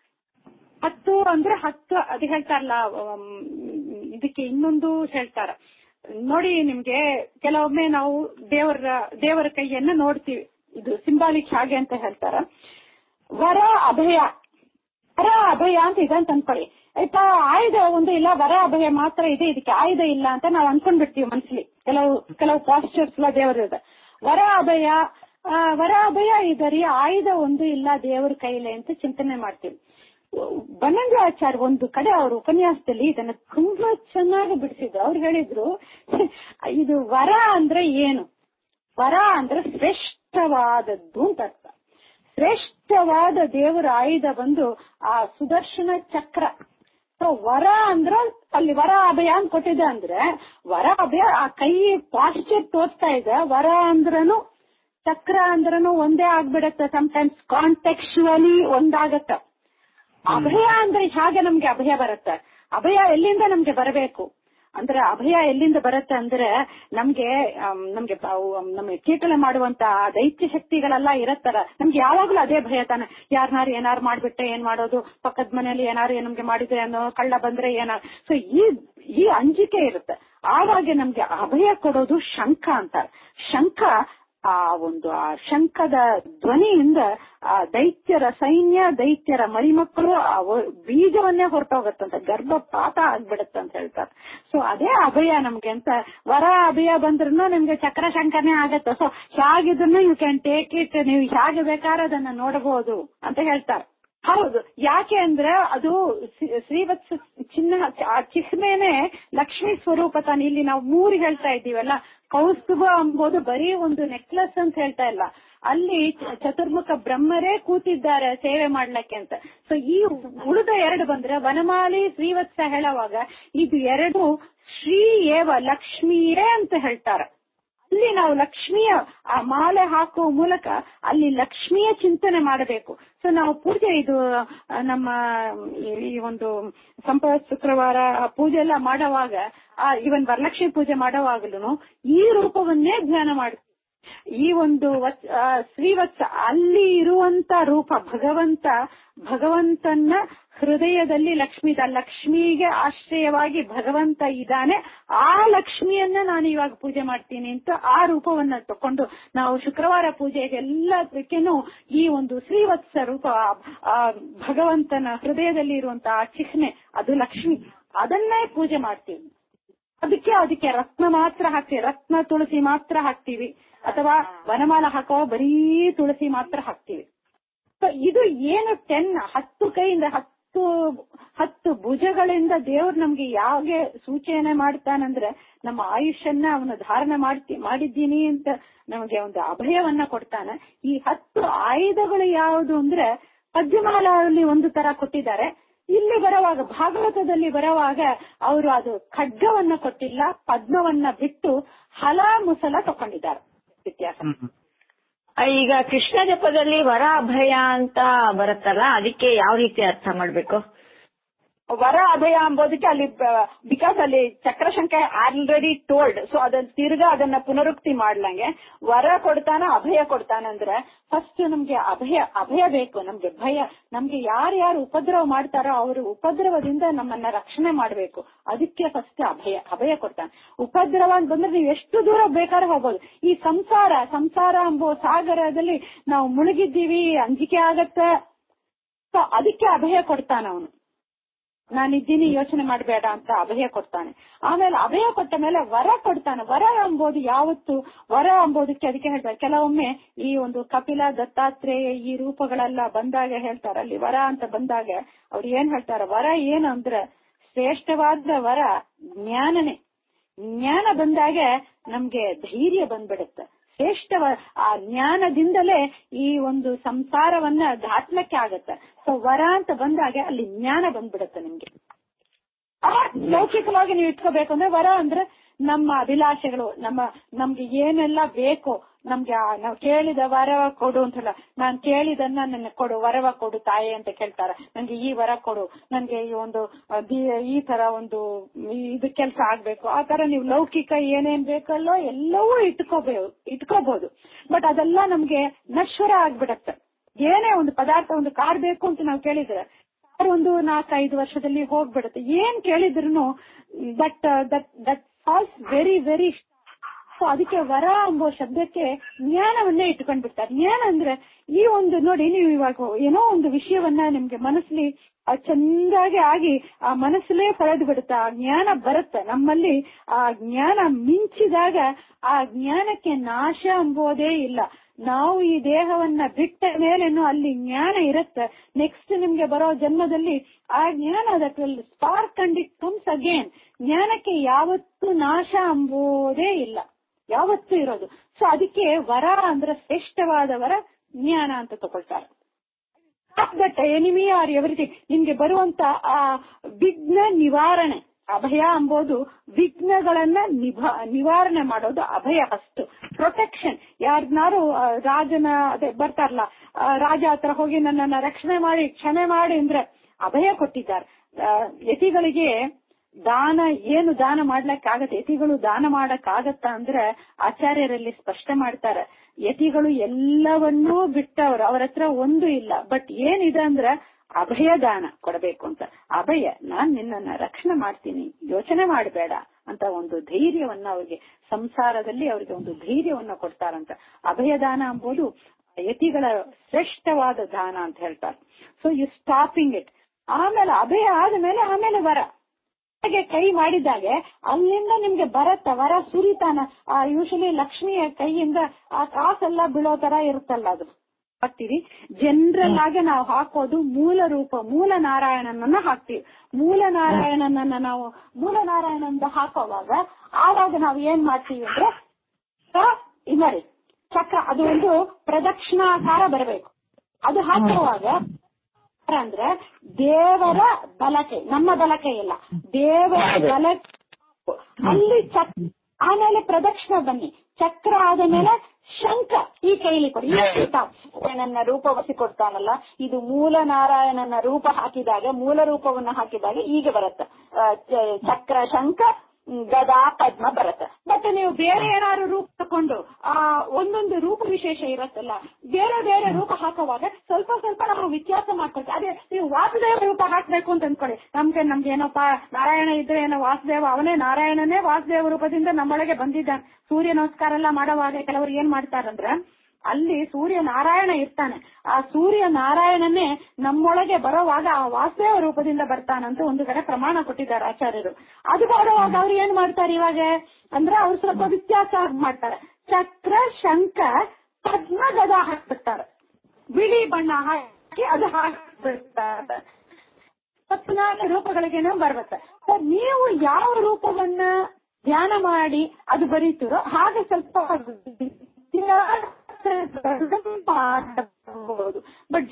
ಹತ್ತು ಅಂದ್ರೆ ಹತ್ತು ಅದು ಹೇಳ್ತಾರಲ್ಲ ಅಮ್, ಇದಕ್ಕೆ ಇನ್ನೊಂದು ಹೇಳ್ತಾರ ನೋಡಿ ನಿಮ್ಗೆ ಕೆಲವೊಮ್ಮೆ ನಾವು ದೇವರ ದೇವರ ಕೈಯನ್ನ ನೋಡ್ತೀವಿ ಇದು ಸಿಂಬಾಲಿಕ್ ಹಾಗೆ ಅಂತ ಹೇಳ್ತಾರ ವರ ಅಭಯ ವರ ಅಭಯ ಅಂತ ಇದೆ ಅಂತ ಅನ್ಕೊಳ್ಳಿ ಆಯ್ತಾ ಆಯುಧ ಒಂದು ಇಲ್ಲ ವರ ಅಭಯ ಮಾತ್ರ ಇದೆ ಇದಕ್ಕೆ ಆಯುಧ ಇಲ್ಲ ಅಂತ ನಾವು ಅನ್ಕೊಂಡ್ಬಿಡ್ತೀವಿ ಮನ್ಸಲ್ಲಿ ಕೆಲವು ಕೆಲವು ಪಾಸ್ಚರ್ಸ್ ಎಲ್ಲ ದೇವರದ ವರ ಅಭಯ ಆ, ವರ ಅಭಯ ಇದರಿ ಆಯುಧ ಒಂದು ಇಲ್ಲ ದೇವರ ಕೈಲೇ ಅಂತ ಚಿಂತನೆ ಮಾಡ್ತೀವಿ ಬನ್ನಂಜಾಚಾರ್ಯ ಒಂದು ಕಡೆ ಅವ್ರ ಉಪನ್ಯಾಸದಲ್ಲಿ ಇದನ್ನ ತುಂಬಾ ಚೆನ್ನಾಗಿ ಬಿಡಿಸಿದ್ರು ಅವ್ರು ಹೇಳಿದ್ರು ಇದು ವರ ಅಂದ್ರೆ ಏನು ವರ ಅಂದ್ರೆ ಶ್ರೇಷ್ಠವಾದದ್ದು ಅಂತ ಅರ್ಥ ಶ್ರೇಷ್ಠವಾದ ದೇವರ ಆಯುಧ ಬಂದು ಆ ಸುದರ್ಶನ ಚಕ್ರ ಸೊ ವರ ಅಂದ್ರ ಅಲ್ಲಿ ವರ ಅಭಯ ಅಂತ ಕೊಟ್ಟಿದೆ ಅಂದ್ರೆ ವರ ಅಭಯ ಆ ಕೈ ಪಾಸ್ಚರ್ ತೋರಿಸ್ತಾ ಇದೆ ವರ ಅಂದ್ರನು ಚಕ್ರ ಅಂದ್ರನು ಒಂದೇ ಆಗ್ಬಿಡತ್ತೆ ಸಮಟೈಮ್ಸ್ ಕಾಂಟೆಕ್ಚುವಲಿ ಒಂದಾಗತ್ತೆ ಅಭಯ ಅಂದ್ರೆ ಹೇಗೆ ನಮ್ಗೆ ಅಭಯ ಬರುತ್ತೆ ಅಭಯ ಎಲ್ಲಿಂದ ನಮ್ಗೆ ಬರಬೇಕು ಅಂದ್ರೆ ಅಭಯ ಎಲ್ಲಿಂದ ಬರುತ್ತೆ ಅಂದ್ರೆ ನಮ್ಗೆ ಆಮ್, ನಮ್ಗೆ ಅವು, ಆಮ್, ನಮ್ಗೆ ಕೀಟಲೆ ಮಾಡುವಂತ ಆ ದೈತ್ಯ ಶಕ್ತಿಗಳೆಲ್ಲ ಇರತ್ತಲ್ಲ ನಮ್ಗೆ ಯಾವಾಗ್ಲೂ ಅದೇ ಭಯ ತಾನೆ ಯಾರನ್ನಾರು ಏನಾರು ಮಾಡ್ಬಿಟ್ಟೆ ಏನ್ ಮಾಡೋದು ಪಕ್ಕದ ಮನೆಯಲ್ಲಿ ಏನಾರು ನಮ್ಗೆ ಮಾಡಿದ್ರೆ ಅನ್ನೋ ಕಳ್ಳ ಬಂದ್ರೆ ಏನಾರು ಸೊ ಈ ಈ ಅಂಜಿಕೆ ಇರುತ್ತೆ ಆವಾಗ ನಮ್ಗೆ ಅಭಯ ಕೊಡೋದು ಶಂಖ ಅಂತಾರೆ ಶಂಖ ಆ ಒಂದು ಆ ಶಂಖದ ಧ್ವನಿಯಿಂದ ಆ ದೈತ್ಯರ ಸೈನ್ಯ ದೈತ್ಯರ ಮರಿಮಕ್ಕಳು ಆ ವ- ಬೀಜವನ್ನೇ ಹೊರಟೋಗತ್ತಂತ ಗರ್ಭಪಾತ ಆಗ್ಬಿಡತ್ತೆ ಅಂತ ಹೇಳ್ತಾರೆ ಸೊ ಅದೇ ಅಭಯ ನಮ್ಗೆ ಅಂತ ವರ ಅಭಯ ಬಂದ್ರು ನಿಮ್ಗೆ ಚಕ್ರ ಶಂಕನೇ ಆಗತ್ತೆ ಸೊ ಹೇಗಿದ್ರು ಯು ಕ್ಯಾನ್ ಟೇಕ್ ಇಟ್ ನೀವು ಹೇಗೆ ಬೇಕಾದ್ರೆ ಅದನ್ನ ನೋಡಬಹುದು ಅಂತ ಹೇಳ್ತಾರೆ ಹೌದು ಯಾಕೆ ಅಂದ್ರೆ ಅದು ಶ್ರೀ- ಶ್ರೀವತ್ಸ ಚಿನ್ನ ಆ ಚಿಹ್ನೆನೆ ಲಕ್ಷ್ಮೀ ಸ್ವರೂಪ ತಾನೆ ಇಲ್ಲಿ ನಾವು ಮೂರು ಹೇಳ್ತಾ ಇದ್ದೀವಲ್ಲ ಕೌಸ್ತುಭ ಎಂಬುದು ಬರೀ ಒಂದು ನೆಕ್ಲೆಸ್ ಅಂತ ಹೇಳ್ತಾ ಇಲ್ಲ ಅಲ್ಲಿ ಚ- ಚತುರ್ಮುಖ ಬ್ರಹ್ಮರೇ ಕೂತಿದ್ದಾರೆ ಸೇವೆ ಮಾಡ್ಲಿಕ್ಕೆ ಅಂತ ಸೊ ಈ ಉಳಿದ ಎರಡು ಬಂದ್ರೆ ವನಮಾಲಿ ಶ್ರೀವತ್ಸ ಹೇಳುವಾಗ ಇದು ಎರಡು ಶ್ರೀ ಏವ ಲಕ್ಷ್ಮಿಯೇ ಅಂತ ಹೇಳ್ತಾರೆ ಅಲ್ಲಿ ನಾವು ಲಕ್ಷ್ಮಿಯ ಆ ಮಾಲೆ ಹಾಕುವ ಮೂಲಕ ಅಲ್ಲಿ ಲಕ್ಷ್ಮಿಯ ಚಿಂತನೆ ಮಾಡಬೇಕು ಸೊ ನಾವು ಪೂಜೆ ಇದು ಆ, ನಮ್ಮ ಈ ಒಂದು ಸಂಪತ್ ಶುಕ್ರವಾರ ಆ ಪೂಜೆ ಎಲ್ಲ ಮಾಡುವಾಗ ಇವನ್ ವರಲಕ್ಷ್ಮಿ ಪೂಜೆ ಮಾಡುವಾಗಲೂ ಈ ರೂಪವನ್ನೇ ಧ್ಯಾನ ಮಾಡ್ತೀವಿ ಈ ಒಂದು ವಚ್- ಆ, ಶ್ರೀವತ್ಸ ಅಲ್ಲಿ ಇರುವಂತ ರೂಪ ಭಗವಂತ ಭಗವಂತನ ಹೃದಯದಲ್ಲಿ ಲಕ್ಷ್ಮಿ ಇದ್ದ ಲಕ್ಷ್ಮಿಗೆ ಆಶ್ರಯವಾಗಿ ಭಗವಂತ ಇದ್ದಾನೆ ಆ ಲಕ್ಷ್ಮಿಯನ್ನ ನಾನು ಇವಾಗ ಪೂಜೆ ಮಾಡ್ತೀನಿ ಅಂತ ಆ ರೂಪವನ್ನ ತಕೊಂಡು ನಾವು ಶುಕ್ರವಾರ ಪೂಜೆಗೆ ಎಲ್ಲದಕ್ಕೇನು ಈ ಒಂದು ಶ್ರೀವತ್ಸ ರೂಪ ಆ- ಆ ಭಗವಂತನ ಹೃದಯದಲ್ಲಿ ಇರುವಂತಹ ಆ ಚಿಹ್ನೆ ಅದು ಲಕ್ಷ್ಮಿ ಅದನ್ನೇ ಪೂಜೆ ಮಾಡ್ತೀವಿ ಅದಕ್ಕೆ ಅದಕ್ಕೆ ರತ್ನ ಮಾತ್ರ ಹಾಕ್ತೀವಿ ರತ್ನ ತುಳಸಿ ಮಾತ್ರ ಹಾಕ್ತಿವಿ ಅಥವಾ ವನಮಾಲ ಹಾಕೋ ಬರೀ ತುಳಸಿ ಮಾತ್ರ ಹಾಕ್ತಿವಿ ಸೊ ಇದು ಏನು ಟೆನ್ ಹತ್ತು ಕೈಯಿಂದ ಹತ್ತು ಹತ್ತು ಭುಜಗಳಿಂದ ದೇವ್ರು ನಮ್ಗೆ ಯಾವಾಗ ಸೂಚನೆ ಮಾಡ್ತಾನಂದ್ರೆ ನಮ್ಮ ಆಯುಷ್ಯನ್ನ ಅವನು ಧಾರಣ ಮಾಡ್ತಿ ಮಾಡಿದ್ದೀನಿ ಅಂತ ನಮಗೆ ಒಂದು ಅಭಯವನ್ನ ಕೊಡ್ತಾನೆ ಈ ಹತ್ತು ಆಯುಧಗಳು ಯಾವುದು ಅಂದ್ರೆ ಪದ್ಯಮಾಲಲ್ಲಿ ಒಂದು ತರ ಕೊಟ್ಟಿದ್ದಾರೆ ಇಲ್ಲಿ ಬರುವಾಗ ಭಾಗವತದಲ್ಲಿ ಬರುವಾಗ ಅವರು ಅದು ಖಡ್ಗವನ್ನ ಕೊಟ್ಟಿಲ್ಲ ಪದ್ಮವನ್ನ ಬಿಟ್ಟು ಹಲ ಮುಸಲ ತಕೊಂಡಿದ್ದಾರೆ ವ್ಯತ್ಯಾಸ ಆ, ಈಗ ಕೃಷ್ಣ ಜಪದಲ್ಲಿ ವರ ಅಭಯ ಅಂತ ಬರುತ್ತಲ್ಲ ಅದಕ್ಕೆ ಯಾವ ರೀತಿ ಅರ್ಥ ಮಾಡ್ಬೇಕು ವರ ಅಭಯ ಅಂಬೋದಕ್ಕೆ ಅಲ್ಲಿ ಬಿಕಾಸ್ ಅಲ್ಲಿ ಚಕ್ರಶಂಕ ಆಲ್ರೆಡಿ ಟೋಲ್ಡ್ ಸೊ ಅದನ್ನ ತಿರ್ಗಾ ಅದನ್ನ ಪುನರುಕ್ತಿ ಮಾಡ್ಲಂಗೆ ವರ ಕೊಡ್ತಾನ ಅಭಯ ಕೊಡ್ತಾನಂದ್ರೆ ಫಸ್ಟ್ ನಮ್ಗೆ ಅಭಯ ಅಭಯ ಬೇಕು ನಮ್ಗೆ ಭಯ ನಮ್ಗೆ ಯಾರ್ಯಾರು ಉಪದ್ರವ ಮಾಡ್ತಾರೋ ಅವರು ಉಪದ್ರವದಿಂದ ನಮ್ಮನ್ನ ರಕ್ಷಣೆ ಮಾಡ್ಬೇಕು ಅದಕ್ಕೆ ಫಸ್ಟ್ ಅಭಯ ಅಭಯ ಕೊಡ್ತಾನೆ ಉಪದ್ರವ ಅಂತ ಬಂದ್ರೆ ನೀವು ಎಷ್ಟು ದೂರ ಬೇಕಾದ್ರೆ ಹೋಗ್ಬೋದು ಈ ಸಂಸಾರ ಸಂಸಾರ ಎಂಬೋ ಸಾಗರದಲ್ಲಿ ನಾವು ಮುಳುಗಿದ್ದೀವಿ ಅಂಜಿಕೆ ಆಗತ್ತೆ ಸೊ ಅದಕ್ಕೆ ಅಭಯ ಕೊಡ್ತಾನ ಅವನು ನಾನಿದ್ದೀನಿ ಯೋಚನೆ ಮಾಡಬೇಡ ಅಂತ ಅಭಯ ಕೊಡ್ತಾನೆ ಆಮೇಲೆ ಅಭಯ ಕೊಟ್ಟ ಮೇಲೆ ವರ ಕೊಡ್ತಾನೆ ವರ ಎಂಬುದು ಯಾವತ್ತು ವರ ಎಂಬುದಕ್ಕೆ ಅದಕ್ಕೆ ಹೇಳ್ತಾರೆ ಕೆಲವೊಮ್ಮೆ ಈ ಒಂದು ಕಪಿಲ ದತ್ತಾತ್ರೇಯ ಈ ರೂಪಗಳೆಲ್ಲ ಬಂದಾಗ ಹೇಳ್ತಾರೆ ಅಲ್ಲಿ ವರ ಅಂತ ಬಂದಾಗ ಅವ್ರು ಏನ್ ಹೇಳ್ತಾರೆ ವರ ಏನು ಅಂದ್ರೆ ಶ್ರೇಷ್ಠವಾದ ವರ ಜ್ಞಾನನೇ ಜ್ಞಾನ ಬಂದಾಗ ನಮ್ಗೆ ಧೈರ್ಯ ಬಂದ್ಬಿಡುತ್ತೆ ಶ್ರೇಷ್ಠವ ಆ ಜ್ಞಾನದಿಂದಲೇ ಈ ಒಂದು ಸಂಸಾರವನ್ನ ದಾಟ್ಲಿಕ್ಕೆ ಆಗತ್ತೆ ಸೊ ವರ ಅಂತ ಬಂದಾಗ ಅಲ್ಲಿ ಜ್ಞಾನ ಬಂದ್ಬಿಡುತ್ತೆ ನಿಮ್ಗೆ ಆ ಲೌಕಿಕವಾಗಿ ನೀವು ಇಟ್ಕೋಬೇಕು ಅಂದ್ರೆ ವರ ಅಂದ್ರೆ ನಮ್ಮ ಅಭಿಲಾಷೆಗಳು ನಮ್ಮ ನಮ್ಗೆ ಏನೆಲ್ಲ ಬೇಕು ನಮ್ಗೆ ಆ ನಾವು ಕೇಳಿದ ವರವ ಕೊಡು ಅಂತಲ್ಲ ನಾನ್ ಕೇಳಿದನ್ನ ನನ್ನ ಕೊಡು ವರವ ಕೊಡು ತಾಯಿ ಅಂತ ಕೇಳ್ತಾರ ನನ್ಗೆ ಈ ವರ ಕೊಡು ನನ್ಗೆ ಈ ಒಂದು ಆ, ದಿ- ಈ ತರ ಒಂದು ಈ- ಇದು ಕೆಲಸ ಆಗ್ಬೇಕು ಆ ತರ ನೀವು ಲೌಕಿಕ ಏನೇನ್ ಬೇಕಲ್ಲೋ ಎಲ್ಲವೂ ಇಟ್ಕೋಬೇಕು ಇಟ್ಕೋಬಹುದು ಬಟ್ ಅದೆಲ್ಲ ನಮ್ಗೆ ನಶ್ವರ ಆಗ್ಬಿಡತ್ತೆ ಏನೇ ಒಂದು ಪದಾರ್ಥ ಒಂದು ಕಾರ್ ಬೇಕು ಅಂತ ನಾವು ಕೇಳಿದ್ರೆ ಕಾರ್ ಒಂದು ನಾಲ್ಕೈದು ವರ್ಷದಲ್ಲಿ ಹೋಗ್ಬಿಡುತ್ತೆ ಏನ್ ಕೇಳಿದ್ರು that that that falls very very so ಅದಕ್ಕೆ ವರ ಎಂಬ ಶಬ್ದಕ್ಕೆ ಜ್ಞಾನವನ್ನೇ ಇಟ್ಕೊಂಡ್ ಬಿಡ್ತಾರೆ ಜ್ಞಾನ ಅಂದ್ರೆ ಈ ಒಂದು ನೋಡಿ ನೀವು ಇವಾಗ ಏನೋ ಒಂದು ವಿಷಯವನ್ನ ನಿಮ್ಗೆ ಮನಸ್ಸಲ್ಲಿ ಆ ಚಂದಾಗಿ ಆಗಿ ಆ ಮನಸ್ಸಲ್ಲೇ ಪಡೆದು ಬಿಡುತ್ತೆ ಆ ಜ್ಞಾನ ಬರುತ್ತೆ ನಮ್ಮಲ್ಲಿ ಆ ಜ್ಞಾನ ಮಿಂಚಿದಾಗ ಆ ಜ್ಞಾನಕ್ಕೆ ನಾಶ ಎಂಬುದೇ ಇಲ್ಲ ನಾವು ಈ ದೇಹವನ್ನ ಬಿಟ್ಟ ಮೇಲೇನು ಅಲ್ಲಿ ಜ್ಞಾನ ಇರುತ್ತೆ ನೆಕ್ಸ್ಟ್ ನಿಮ್ಗೆ ಬರೋ ಜನ್ಮದಲ್ಲಿ ಆ ಜ್ಞಾನ that will spark and it comes again ಜ್ಞಾನಕ್ಕೆ ಯಾವತ್ತೂ ನಾಶ ಎಂಬುದೇ ಇಲ್ಲ ಯಾವತ್ತೂ ಇರೋದು ಸೊ ಅದಕ್ಕೆ ವರ ಅಂದ್ರೆ ಶ್ರೇಷ್ಠವಾದ ವರ ಜ್ಞಾನ ಅಂತ ತಗೊಳ್ತಾರೆ ದಟ್ ಎನಿಮಿ ಆರ್ ಎವ್ರಿಥಿಂಗ್ ನಿಮ್ಗೆ ಬರುವಂತ ಆ ವಿಘ್ನ ನಿವಾರಣೆ ಅಭಯ ಎಂಬುದು ವಿಘ್ನಗಳನ್ನ ನಿಭಾ ನಿವಾರಣೆ ಮಾಡೋದು ಅಭಯ ಫಸ್ಟ್ ಪ್ರೊಟೆಕ್ಷನ್ ಯಾರನ್ನಾರು ರಾಜನ ಅದೇ ಬರ್ತಾರಲ್ಲ ಆ, ರಾಜ ಹತ್ರ ಹೋಗಿ ನನ್ನನ್ನ ರಕ್ಷಣೆ ಮಾಡಿ ಕ್ಷಮೆ ಮಾಡಿ ಅಂದ್ರೆ ಅಭಯ ಕೊಟ್ಟಿದ್ದಾರೆ ಆ, ಯತಿಗಳಿಗೆ ದಾನ ಏನು ದಾನ ಮಾಡ್ಲಿಕ್ಕಾಗತ್ತೆ ಯತಿಗಳು ದಾನ ಮಾಡಕ್ಕಾಗತ್ತ ಅಂದ್ರೆ ಆಚಾರ್ಯರಲ್ಲಿ ಸ್ಪಷ್ಟ ಮಾಡ್ತಾರೆ ಯತಿಗಳು ಎಲ್ಲವನ್ನೂ ಬಿಟ್ಟವ್ರು ಅವ್ರ ಹತ್ರ ಒಂದು ಇಲ್ಲ ಬಟ್ ಏನಿದೆ ಅಂದ್ರೆ ಅಭಯ ದಾನ ಕೊಡಬೇಕು ಅಂತ ಅಭಯ ನಾನ್ ನಿನ್ನನ್ನ ರಕ್ಷಣೆ ಮಾಡ್ತೀನಿ ಯೋಚನೆ ಮಾಡಬೇಡ ಅಂತ ಒಂದು ಧೈರ್ಯವನ್ನ ಅವ್ರಿಗೆ ಸಂಸಾರದಲ್ಲಿ ಅವ್ರಿಗೆ ಒಂದು ಧೈರ್ಯವನ್ನ ಕೊಡ್ತಾರಂತ ಅಭಯ ದಾನ ಎಂಬುದು ಯತಿಗಳ ಶ್ರೇಷ್ಠವಾದ ದಾನ ಅಂತ ಹೇಳ್ತಾರೆ ಸೊ ಯು ಸ್ಟಾಪಿಂಗ್ ಇಟ್ ಆಮೇಲೆ ಅಭಯ ಆದ ಮೇಲೆ ಆಮೇಲೆ ವರ ಹಾಗೆ ಕೈ ಮಾಡಿದಾಗೆ ಅಲ್ಲಿಂದ ನಿಮ್ಗೆ ಬರತ್ತ ವರ ಸುರಿತಾನ ಯೂಶಲಿ ಲಕ್ಷ್ಮಿಯ ಕೈಯಿಂದ ಆ ಕಾಸೆಲ್ಲ ಬೀಳೋ ತರ ಇರುತ್ತಲ್ಲ ಅದು ಹಾಕ್ತೀವಿ ಜನರಲ್ ಆಗಿ ನಾವು ಹಾಕೋದು ಮೂಲ ರೂಪ ಮೂಲ ನಾರಾಯಣನನ್ನ ಹಾಕ್ತಿವಿ ಮೂಲ ನಾರಾಯಣನನ್ನ ನಾವು ಮೂಲ ನಾರಾಯಣಂದ ಹಾಕೋವಾಗ ಆವಾಗ ನಾವು ಏನ್ ಮಾಡ್ತೀವಿ ಅಂದ್ರೆ ಚಕ್ರ ಇನ್ನರಿ ಚಕ್ರ ಅದು ಒಂದು ಪ್ರದಕ್ಷಿಣಾಕಾರ ಬರಬೇಕು ಅದು ಹಾಕುವಾಗ ಅಂದ್ರೆ ದೇವರ ಬಲಕೆ ನಮ್ಮ ಬಲಕೆ ಇಲ್ಲ ದೇವರ ಬಲಕೆ ಅಲ್ಲಿ ಚಕ್ರ ಆಮೇಲೆ ಪ್ರದಕ್ಷಿಣ ಬನ್ನಿ ಚಕ್ರ ಆದ ಮೇಲೆ ಶಂಖ ಈ ಕೈಲಿ ಕೊಡಿ ಈ ಶಂಖ. ನನ್ನ ರೂಪ ಕೊಡ್ತಾನಲ್ಲ ಇದು ಮೂಲ ನಾರಾಯಣನ ರೂಪ ಹಾಕಿದಾಗ ಮೂಲ ರೂಪವನ್ನ ಹಾಕಿದಾಗ ಈಗ ಬರುತ್ತೆ ಆ, ಚ- ಚಕ್ರ ಶಂಖ ಹ್ಮ್, ಗದಾ ಪದ್ಮ ಬರುತ್ತೆ ಮತ್ತೆ ನೀವು ಬೇರೆ ಏನಾದ್ರು ರೂಪ ತಕೊಂಡು ಆ ಒಂದೊಂದು ರೂಪ ವಿಶೇಷ ಇರತ್ತಲ್ಲ ಬೇರೆ ಬೇರೆ ರೂಪ ಹಾಕುವಾಗ ಸ್ವಲ್ಪ ಸ್ವಲ್ಪ ನಾವು ವ್ಯತ್ಯಾಸ ಮಾಡ್ಕೊಳ್ತೀವಿ ಅದೇ ನೀವು ವಾಸುದೇವ ರೂಪ ಹಾಕ್ಬೇಕು ಅಂತ ಅನ್ಕೊಳ್ಳಿ ನಮ್ಗೆ ನಮ್ಗೆ ಏನಪ್ಪಾ ನಾರಾಯಣ ಇದ್ರೆ ಏನೋ ವಾಸುದೇವ ಅವನೇ ನಾರಾಯಣನೇ ವಾಸುದೇವ ರೂಪದಿಂದ ನಮ್ಮೊಳಗೆ ಬಂದಿದ್ದಾನೆ ಸೂರ್ಯ ನಮಸ್ಕಾರ ಎಲ್ಲ ಮಾಡುವಾಗ ಕೆಲವರು ಏನ್ ಮಾಡ್ತಾರಂದ್ರೆ ಅಲ್ಲಿ ಸೂರ್ಯ ನಾರಾಯಣ ಇರ್ತಾನೆ ಆ ಸೂರ್ಯ ನಾರಾಯಣನೇ ನಮ್ಮೊಳಗೆ ಬರೋವಾಗ ಆ ವಾಸುದೇವ ರೂಪದಿಂದ ಬರ್ತಾನಂತ ಒಂದು ಕಡೆ ಪ್ರಮಾಣ ಕೊಟ್ಟಿದ್ದಾರೆ ಆಚಾರ್ಯರು ಅದು ಬರುವಾಗ ಅವ್ರು ಏನ್ ಮಾಡ್ತಾರೆ ಇವಾಗ ಅಂದ್ರೆ ಅವ್ರು ಸ್ವಲ್ಪ ವ್ಯತ್ಯಾಸ ಮಾಡ್ತಾರೆ ಚಕ್ರ ಶಂಖ ಪದ್ಮ ಗದ ಹಾಕ್ಬಿಡ್ತಾರೆ ಬಿಳಿ ಬಣ್ಣ ಹಾಕಿ ಅದು ಹಾಕ್ಬಿಡ್ತಾರೆ ಹದಿನಾಲ್ಕು ರೂಪಗಳಿಗೇನೋ ಬರುತ್ತೆ ಸೊ ನೀವು ಯಾವ ರೂಪವನ್ನ ಧ್ಯಾನ ಮಾಡಿ ಅದು ಬರೀತೀರೋ ಹಾಗೆ ಸ್ವಲ್ಪ ಮಾಡಬಹುದು ಬಟ್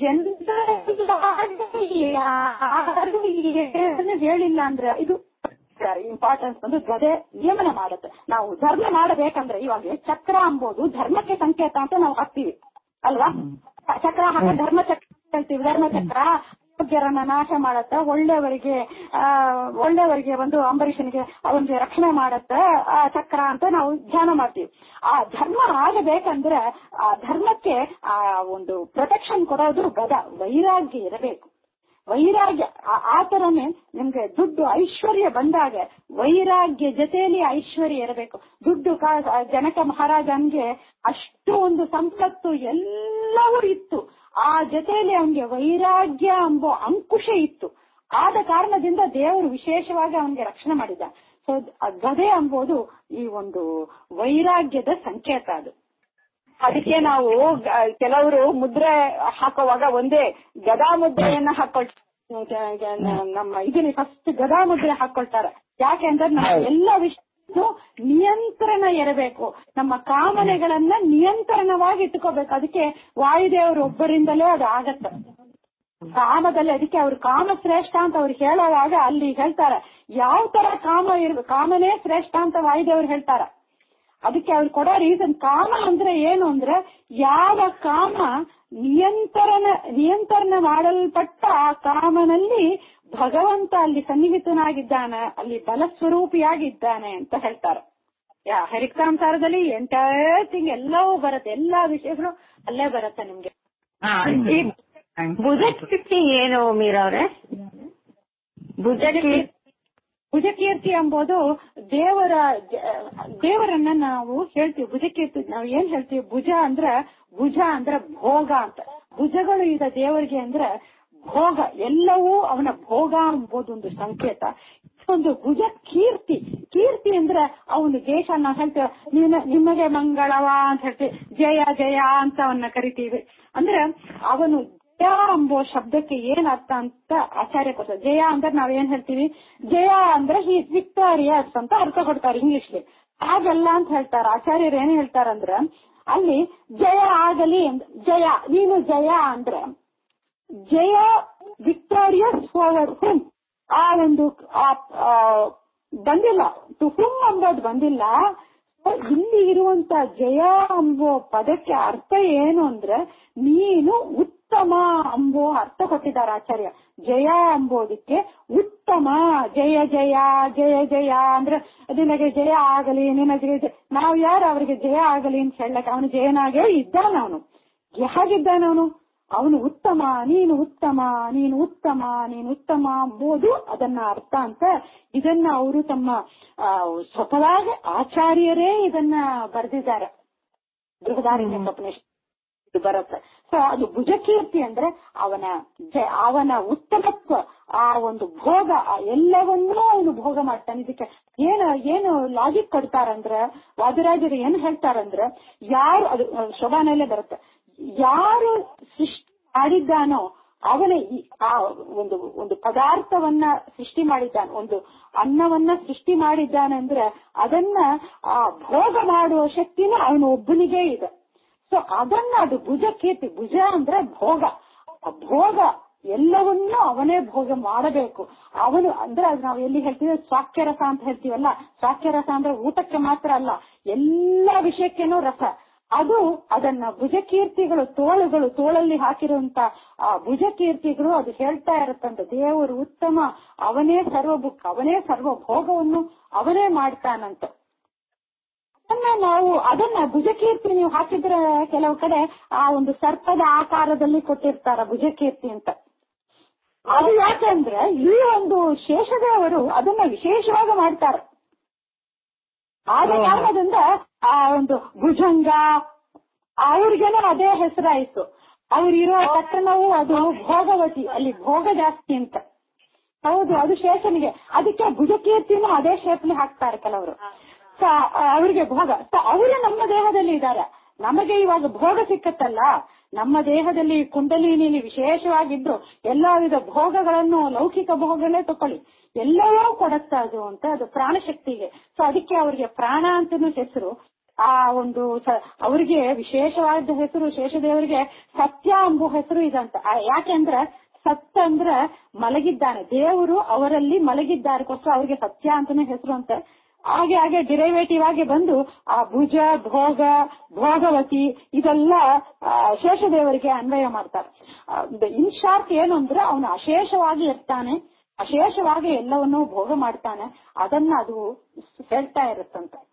ಜನರು ಹೇಳಿಲ್ಲ ಅಂದ್ರೆ ಇದು ಇಂಪಾರ್ಟೆನ್ಸ್ ಬಂದು ಗದೆ ನಿಯಮನ ಮಾಡುತ್ತೆ ನಾವು ಧರ್ಮ ಮಾಡಬೇಕಂದ್ರೆ ಇವಾಗ ಚಕ್ರ ಅಂಬೋದು ಧರ್ಮಕ್ಕೆ ಸಂಕೇತ ಅಂತ ನಾವು ಹಾಕ್ತೀವಿ ಅಲ್ವಾ ಚಕ್ರ ಹಾಕ ಧರ್ಮ ಚಕ್ರ ಹೇಳ್ತೀವಿ ಧರ್ಮ ಚಕ್ರ ಅಯೋಗ್ಯರನ್ನ ನಾಶ ಮಾಡತ್ತ ಒಳ್ಳೆಯವರಿಗೆ ಆ ಒಳ್ಳೆಯವರಿಗೆ ಒಂದು ಅಂಬರೀಷನಿಗೆ ಅವನಿಗೆ ರಕ್ಷಣೆ ಮಾಡತ್ತ ಆ ಚಕ್ರ ಅಂತ ನಾವು ಧ್ಯಾನ ಮಾಡ್ತೀವಿ ಆ ಧರ್ಮ ಆಗಬೇಕಂದ್ರೆ ಆ ಧರ್ಮಕ್ಕೆ ಆ ಒಂದು ಪ್ರೊಟೆಕ್ಷನ್ ಕೊಡೋದು ಗದ ವೈರಾಗ್ಯ ಇರಬೇಕು ವೈರಾಗ್ಯ ಆ- ಆ ತರನೇ ನಿಮ್ಗೆ ದುಡ್ಡು ಐಶ್ವರ್ಯ ಬಂದಾಗ ವೈರಾಗ್ಯ ಜೊತೆಯಲ್ಲಿ ಐಶ್ವರ್ಯ ಇರಬೇಕು ದುಡ್ಡು ಕಾ- ಜನಕ ಮಹಾರಾಜನ್ಗೆ ಅಷ್ಟು ಒಂದು ಸಂಪತ್ತು ಎಲ್ಲವೂ ಇತ್ತು ಆ ಜೊತೆಯಲ್ಲಿ ಅವನಿಗೆ ವೈರಾಗ್ಯ ಎಂಬೋ ಅಂಕುಶ ಇತ್ತು ಆದ ಕಾರಣದಿಂದ ದೇವರು ವಿಶೇಷವಾಗಿ ಅವನಿಗೆ ರಕ್ಷಣೆ ಮಾಡಿದ ಸೊ ಗದೆ ಎಂಬುದು ಈ ಒಂದು ವೈರಾಗ್ಯದ ಸಂಕೇತ ಅದು ಅದಕ್ಕೆ ನಾವು ಗ- ಕೆಲವರು ಮುದ್ರೆ ಹಾಕುವಾಗ ಒಂದೇ ಗದಾ ಮುದ್ರೆಯನ್ನ ಹಾಕೊಳ್ ನಮ್ಮ ಇದನ್ನ ಫಸ್ಟ್ ಗದಾ ಮುದ್ರೆ ಹಾಕೊಳ್ತಾರೆ ಯಾಕೆಂದ್ರೆ ನಮ್ಮ ಎಲ್ಲ ವಿಷಯ ನಿಯಂತ್ರಣ ಇರಬೇಕು ನಮ್ಮ ಕಾಮನೆಗಳನ್ನ ನಿಯಂತ್ರಣವಾಗಿ ಇಟ್ಕೋಬೇಕು ಅದಕ್ಕೆ ವಾಯುದೇವರು ಒಬ್ಬರಿಂದಲೇ ಅದು ಆಗತ್ತೆ ಕಾಮದಲ್ಲಿ ಅದಕ್ಕೆ ಅವ್ರು ಕಾಮ ಶ್ರೇಷ್ಠ ಅಂತ ಅವ್ರು ಹೇಳುವಾಗ ಅಲ್ಲಿ ಹೇಳ್ತಾರೆ ಯಾವ ತರ ಕಾಮ ಇರ್ಬೇಕು ಕಾಮನೇ ಶ್ರೇಷ್ಠ ಅಂತ ವಾಯುದೇವ್ರು ಹೇಳ್ತಾರ ಅದಕ್ಕೆ ಅವ್ರು ಕೊಡೋ ರೀಸನ್ ಕಾಮ ಅಂದ್ರೆ ಏನು ಅಂದ್ರೆ ಯಾವ ಕಾಮ ನಿಯಂತ್ರಣ ನಿಯಂತ್ರಣ ಮಾಡಲ್ಪಟ್ಟ ಆ ಕಾಮನಲ್ಲಿ ಭಗವಂತ ಅಲ್ಲಿ ಸನ್ನಿಹಿತನಾಗಿದ್ದಾನೆ ಅಲ್ಲಿ ಬಲಸ್ವರೂಪಿಯಾಗಿದ್ದಾನೆ ಅಂತ ಹೇಳ್ತಾರೆ ಯಾ ಹರಿಕಾಂಸಾರದಲ್ಲಿ ಎಂಟೈರ್ ಥಿಂಗ್ ಎಲ್ಲವೂ ಬರುತ್ತೆ ಎಲ್ಲಾ ವಿಷಯಗಳು ಅಲ್ಲೇ ಬರುತ್ತೆ ನಿಮ್ಗೆ ಈ ಭುಜಕೀರ್ತಿ ಏನು ಮೀರವ್ರೆ ಭುಜಕೀರ್ತಿ ಭುಜಕೀರ್ತಿ ಎಂಬುದು ದೇವರ ಜ- ದೇವರನ್ನ ನಾವು ಹೇಳ್ತೀವಿ ಭುಜಕೀರ್ತಿ ನಾವು ಏನ್ ಹೇಳ್ತೀವಿ ಭುಜ ಅಂದ್ರ ಭುಜ ಅಂದ್ರ ಭೋಗ ಅಂತ ಭುಜಗಳು ಈಗ ದೇವರಿಗೆ ಅಂದ್ರ ಭೋಗ ಎಲ್ಲವೂ ಅವನ ಭೋಗ ಎಂಬುದು ಒಂದು ಸಂಕೇತ ಒಂದು ಭುಜ ಕೀರ್ತಿ ಕೀರ್ತಿ ಅಂದ್ರೆ ಅವನು ದೇಶ ನಾವು ಹೇಳ್ತೇವೆ ನಿನ್ನ- ನಿಮಗೆ ಮಂಗಳವ ಅಂತ ಹೇಳ್ತೀವಿ ಜಯ ಜಯ ಅಂತ ಅವನ್ನ ಕರಿತೀವಿ ಅಂದ್ರೆ ಅವನು ಜಯ ಎಂಬೋ ಶಬ್ದಕ್ಕೆ ಏನ್ ಅರ್ಥ ಅಂತ ಆಚಾರ್ಯ ಕೊಡ್ತಾರೆ ಜಯ ಅಂದ್ರೆ ನಾವ್ ಏನ್ ಹೇಳ್ತೀವಿ ಜಯ ಅಂದ್ರೆ ಹಿ ವಿಕ್ಟೋರಿಯಸ್ ಅಂತ ಅರ್ಥ ಕೊಡ್ತಾರೆ ಇಂಗ್ಲಿಷ್ಲಿ ಹಾಗಲ್ಲ ಅಂತ ಹೇಳ್ತಾರೆ ಆಚಾರ್ಯರು ಏನ್ ಹೇಳ್ತಾರಂದ್ರ ಅಲ್ಲಿ ಜಯ ಆಗಲಿ ಅಂದ್- ಜಯ ನೀನು ಜಯ ಅಂದ್ರೆ ಜಯ ವಿಕ್ಟೋರಿಯಸ್ ಓವರ್ ಹುಮ್ ಆ ಒಂದು ಆ- ಆ ಬಂದಿಲ್ಲ ಟು ಹುಮ್ ಅಂಬೋದು ಬಂದಿಲ್ಲ ಇಲ್ಲಿ ಇರುವಂತ ಜಯ ಎಂಬೋ ಪದಕ್ಕೆ ಅರ್ಥ ಏನು ಅಂದ್ರೆ ನೀನು ಉತ್ತಮ ಎಂಬೋ ಅರ್ಥ ಕೊಟ್ಟಿದ್ದಾರೆ ಆಚಾರ್ಯ ಜಯ ಎಂಬುದಕ್ಕೆ ಉತ್ತಮ ಜಯ ಜಯ ಜಯ ಜಯ ಅಂದ್ರೆ ನಿನಗೆ ಜಯ ಆಗಲಿ ನಿನಗೆ ಜಯ- ನಾವು ಯಾರು ಅವರಿಗೆ ಜಯ ಆಗಲಿ ಅಂತ ಹೇಳಕ್ ಅವನು ಜಯನಾಗೇ ಇದ್ದಾನ ಅವನು ಹೇಗಿದ್ದಾನ ಅವನು ಅವನು ಉತ್ತಮ ನೀನು ಉತ್ತಮ ನೀನು ಉತ್ತಮ ನೀನು ಉತ್ತಮ ಎಂಬುದು ಅದನ್ನ ಅರ್ಥ ಅಂತ ಇದನ್ನ ಅವರು ತಮ್ಮ ಆ, ಸ್ವತಃವಾಗಿ ಆಚಾರ್ಯರೇ ಇದನ್ನ ಬರೆದಿದ್ದಾರೆ ಬೃಹದಾರಣ್ಯ ಉಪನಿಷತ್ ಇದು ಬರುತ್ತೆ ಸೊ ಅದು ಭುಜಕೀರ್ತಿ ಅಂದ್ರೆ ಅವನ ಜ- ಅವನ ಉತ್ತಮತ್ವ ಆ ಒಂದು ಭೋಗ ಆ ಎಲ್ಲವನ್ನೂ ಅವನು ಭೋಗ ಮಾಡ್ತಾನೆ ಇದಕ್ಕೆ ಏನು ಏನು ಲಾಜಿಕ್ ಕೊಡ್ತಾರಂದ್ರೆ ವಾದಿರಾಜರು ಏನ್ ಹೇಳ್ತಾರಂದ್ರೆ ಯಾರು ಅದು ಶೋಭಾನಲ್ಲೇ ಬರುತ್ತೆ ಯಾರು ಸೃಷ್ಟಿ ಮಾಡಿದ್ದಾನೋ ಅವನೇ ಈ- ಆ ಒಂದು ಒಂದು ಪದಾರ್ಥವನ್ನ ಸೃಷ್ಟಿ ಮಾಡಿದ್ದಾನೆ ಒಂದು ಅನ್ನವನ್ನ ಸೃಷ್ಟಿ ಮಾಡಿದ್ದಾನೆ ಅಂದ್ರೆ ಅದನ್ನ ಆ ಭೋಗ ಮಾಡುವ ಶಕ್ತಿನೂ ಅವನು ಒಬ್ಬನಿಗೆ ಇದೆ ಸೊ ಅದನ್ನ ಅದು ಭುಜ ಕೀರ್ತಿ ಭುಜ ಅಂದ್ರೆ ಭೋಗ ಆ ಭೋಗ ಎಲ್ಲವನ್ನೂ ಅವನೇ ಭೋಗ ಮಾಡಬೇಕು ಅವನು ಅಂದ್ರೆ ಅದು ನಾವು ಎಲ್ಲಿ ಹೇಳ್ತೀವಿ ಸ್ವಾಕ್ಯರಸ ಅಂತ ಹೇಳ್ತೀವಲ್ಲ ಸ್ವಾಕ್ಯರಸ ಅಂದ್ರೆ ಊಟಕ್ಕೆ ಮಾತ್ರ ಅಲ್ಲ ಎಲ್ಲಾ ವಿಷಯಕ್ಕೇನೂ ರಸ ಅದು ಅದನ್ನ ಭುಜಕೀರ್ತಿಗಳು ತೋಳುಗಳು ತೋಳಲ್ಲಿ ಹಾಕಿರುವಂತ ಆ ಭುಜಕೀರ್ತಿಗಳು ಅದು ಹೇಳ್ತಾ ಇರುತ್ತಂತ ದೇವರು ಉತ್ತಮ ಅವನೇ ಸರ್ವ ಬುಕ್ ಅವನೇ ಸರ್ವ ಭೋಗವನ್ನು ಅವನೇ ಮಾಡ್ತಾನಂತ ಅದನ್ನ ನಾವು ಅದನ್ನ ಭುಜಕೀರ್ತಿ ನೀವು ಹಾಕಿದ್ರೆ ಕೆಲವು ಕಡೆ ಆ ಒಂದು ಸರ್ಪದ ಆಕಾರದಲ್ಲಿ ಕೊಟ್ಟಿರ್ತಾರ ಭುಜಕೀರ್ತಿ ಅಂತ ಅದು ಯಾಕಂದ್ರೆ ಈ ಒಂದು ಶೇಷದೇವರು ಅದನ್ನ ವಿಶೇಷವಾಗಿ ಮಾಡ್ತಾರೆ ಆದ ಕಾರಣದಿಂದ ಆ ಒಂದು ಭುಜಂಗ ಅವ್ರಿಗೇನೋ ಅದೇ ಹೆಸರಾಯ್ತು ಅವ್ರಿರೋ ಪಟ್ಟಣವು ಅದು ಭೋಗವತಿ ಅಲ್ಲಿ ಭೋಗ ಜಾಸ್ತಿ ಅಂತ ಹೌದು ಅದು ಶೇಷನಿಗೆ ಅದಕ್ಕೆ ಭುಜಕೀರ್ತಿನೂ ಅದೇ ಶೇಪ್ಲಿ ಹಾಕ್ತಾರೆ ಕೆಲವರು ಸೊ ಅವರಿಗೆ ಭೋಗ ಸೊ ಅವರು ನಮ್ಮ ದೇಹದಲ್ಲಿ ಇದ್ದಾರೆ ನಮಗೆ ಇವಾಗ ಭೋಗ ಸಿಕ್ಕತ್ತಲ್ಲ ನಮ್ಮ ದೇಹದಲ್ಲಿ ಕುಂಡಲಿನಿಲಿ ವಿಶೇಷವಾಗಿದ್ದು ಎಲ್ಲಾ ವಿಧ ಭೋಗಗಳನ್ನು ಲೌಕಿಕ ಭೋಗಗಳೇ ತಕೊಳ್ಳಿ ಎಲ್ಲವೂ ಕೊಡುತ್ತೆ ಅದು ಅಂತ ಅದು ಪ್ರಾಣಶಕ್ತಿಗೆ ಸೊ ಅದಕ್ಕೆ ಅವರಿಗೆ ಪ್ರಾಣ ಅಂತಾನು ಹೆಸರು ಆ ಒಂದು ಸ- ಅವರಿಗೆ ವಿಶೇಷವಾದ ಹೆಸರು ಶೇಷದೇವರಿಗೆ ಸತ್ಯ ಎಂಬ ಹೆಸರು ಇದಂತ ಆ, ಯಾಕೆಂದ್ರೆ ಸತ್ ಅಂದ್ರೆ ಮಲಗಿದ್ದಾನೆ ದೇವರು ಅವರಲ್ಲಿ ಮಲಗಿದ್ದಾರಕ್ಕೋಸ್ಕರ ಅವರಿಗೆ ಸತ್ಯ ಅಂತಾನೆ ಹೆಸರು ಅಂತ ಹಾಗೆ ಹಾಗೆ ಡಿರೈವೇಟಿವ್ ಆಗಿ ಬಂದು ಆ ಭುಜ ಭೋಗ ಭೋಗವತಿ ಇದೆಲ್ಲ ಆ, ಶೇಷದೇವರಿಗೆ ಅನ್ವಯ ಮಾಡ್ತಾರೆ ಇನ್ ಶಾರ್ಟ್ ಏನು ಅಂದ್ರೆ ಅವನು ಅಶೇಷವಾಗಿ ಇರ್ತಾನೆ ಅಶೇಷವಾಗಿ ಎಲ್ಲವನ್ನೂ ಭೋಗ ಮಾಡ್ತಾನೆ ಅದನ್ನ ಅದು ಹೇಳ್ತಾ ಇರುತ್ತಂತೆ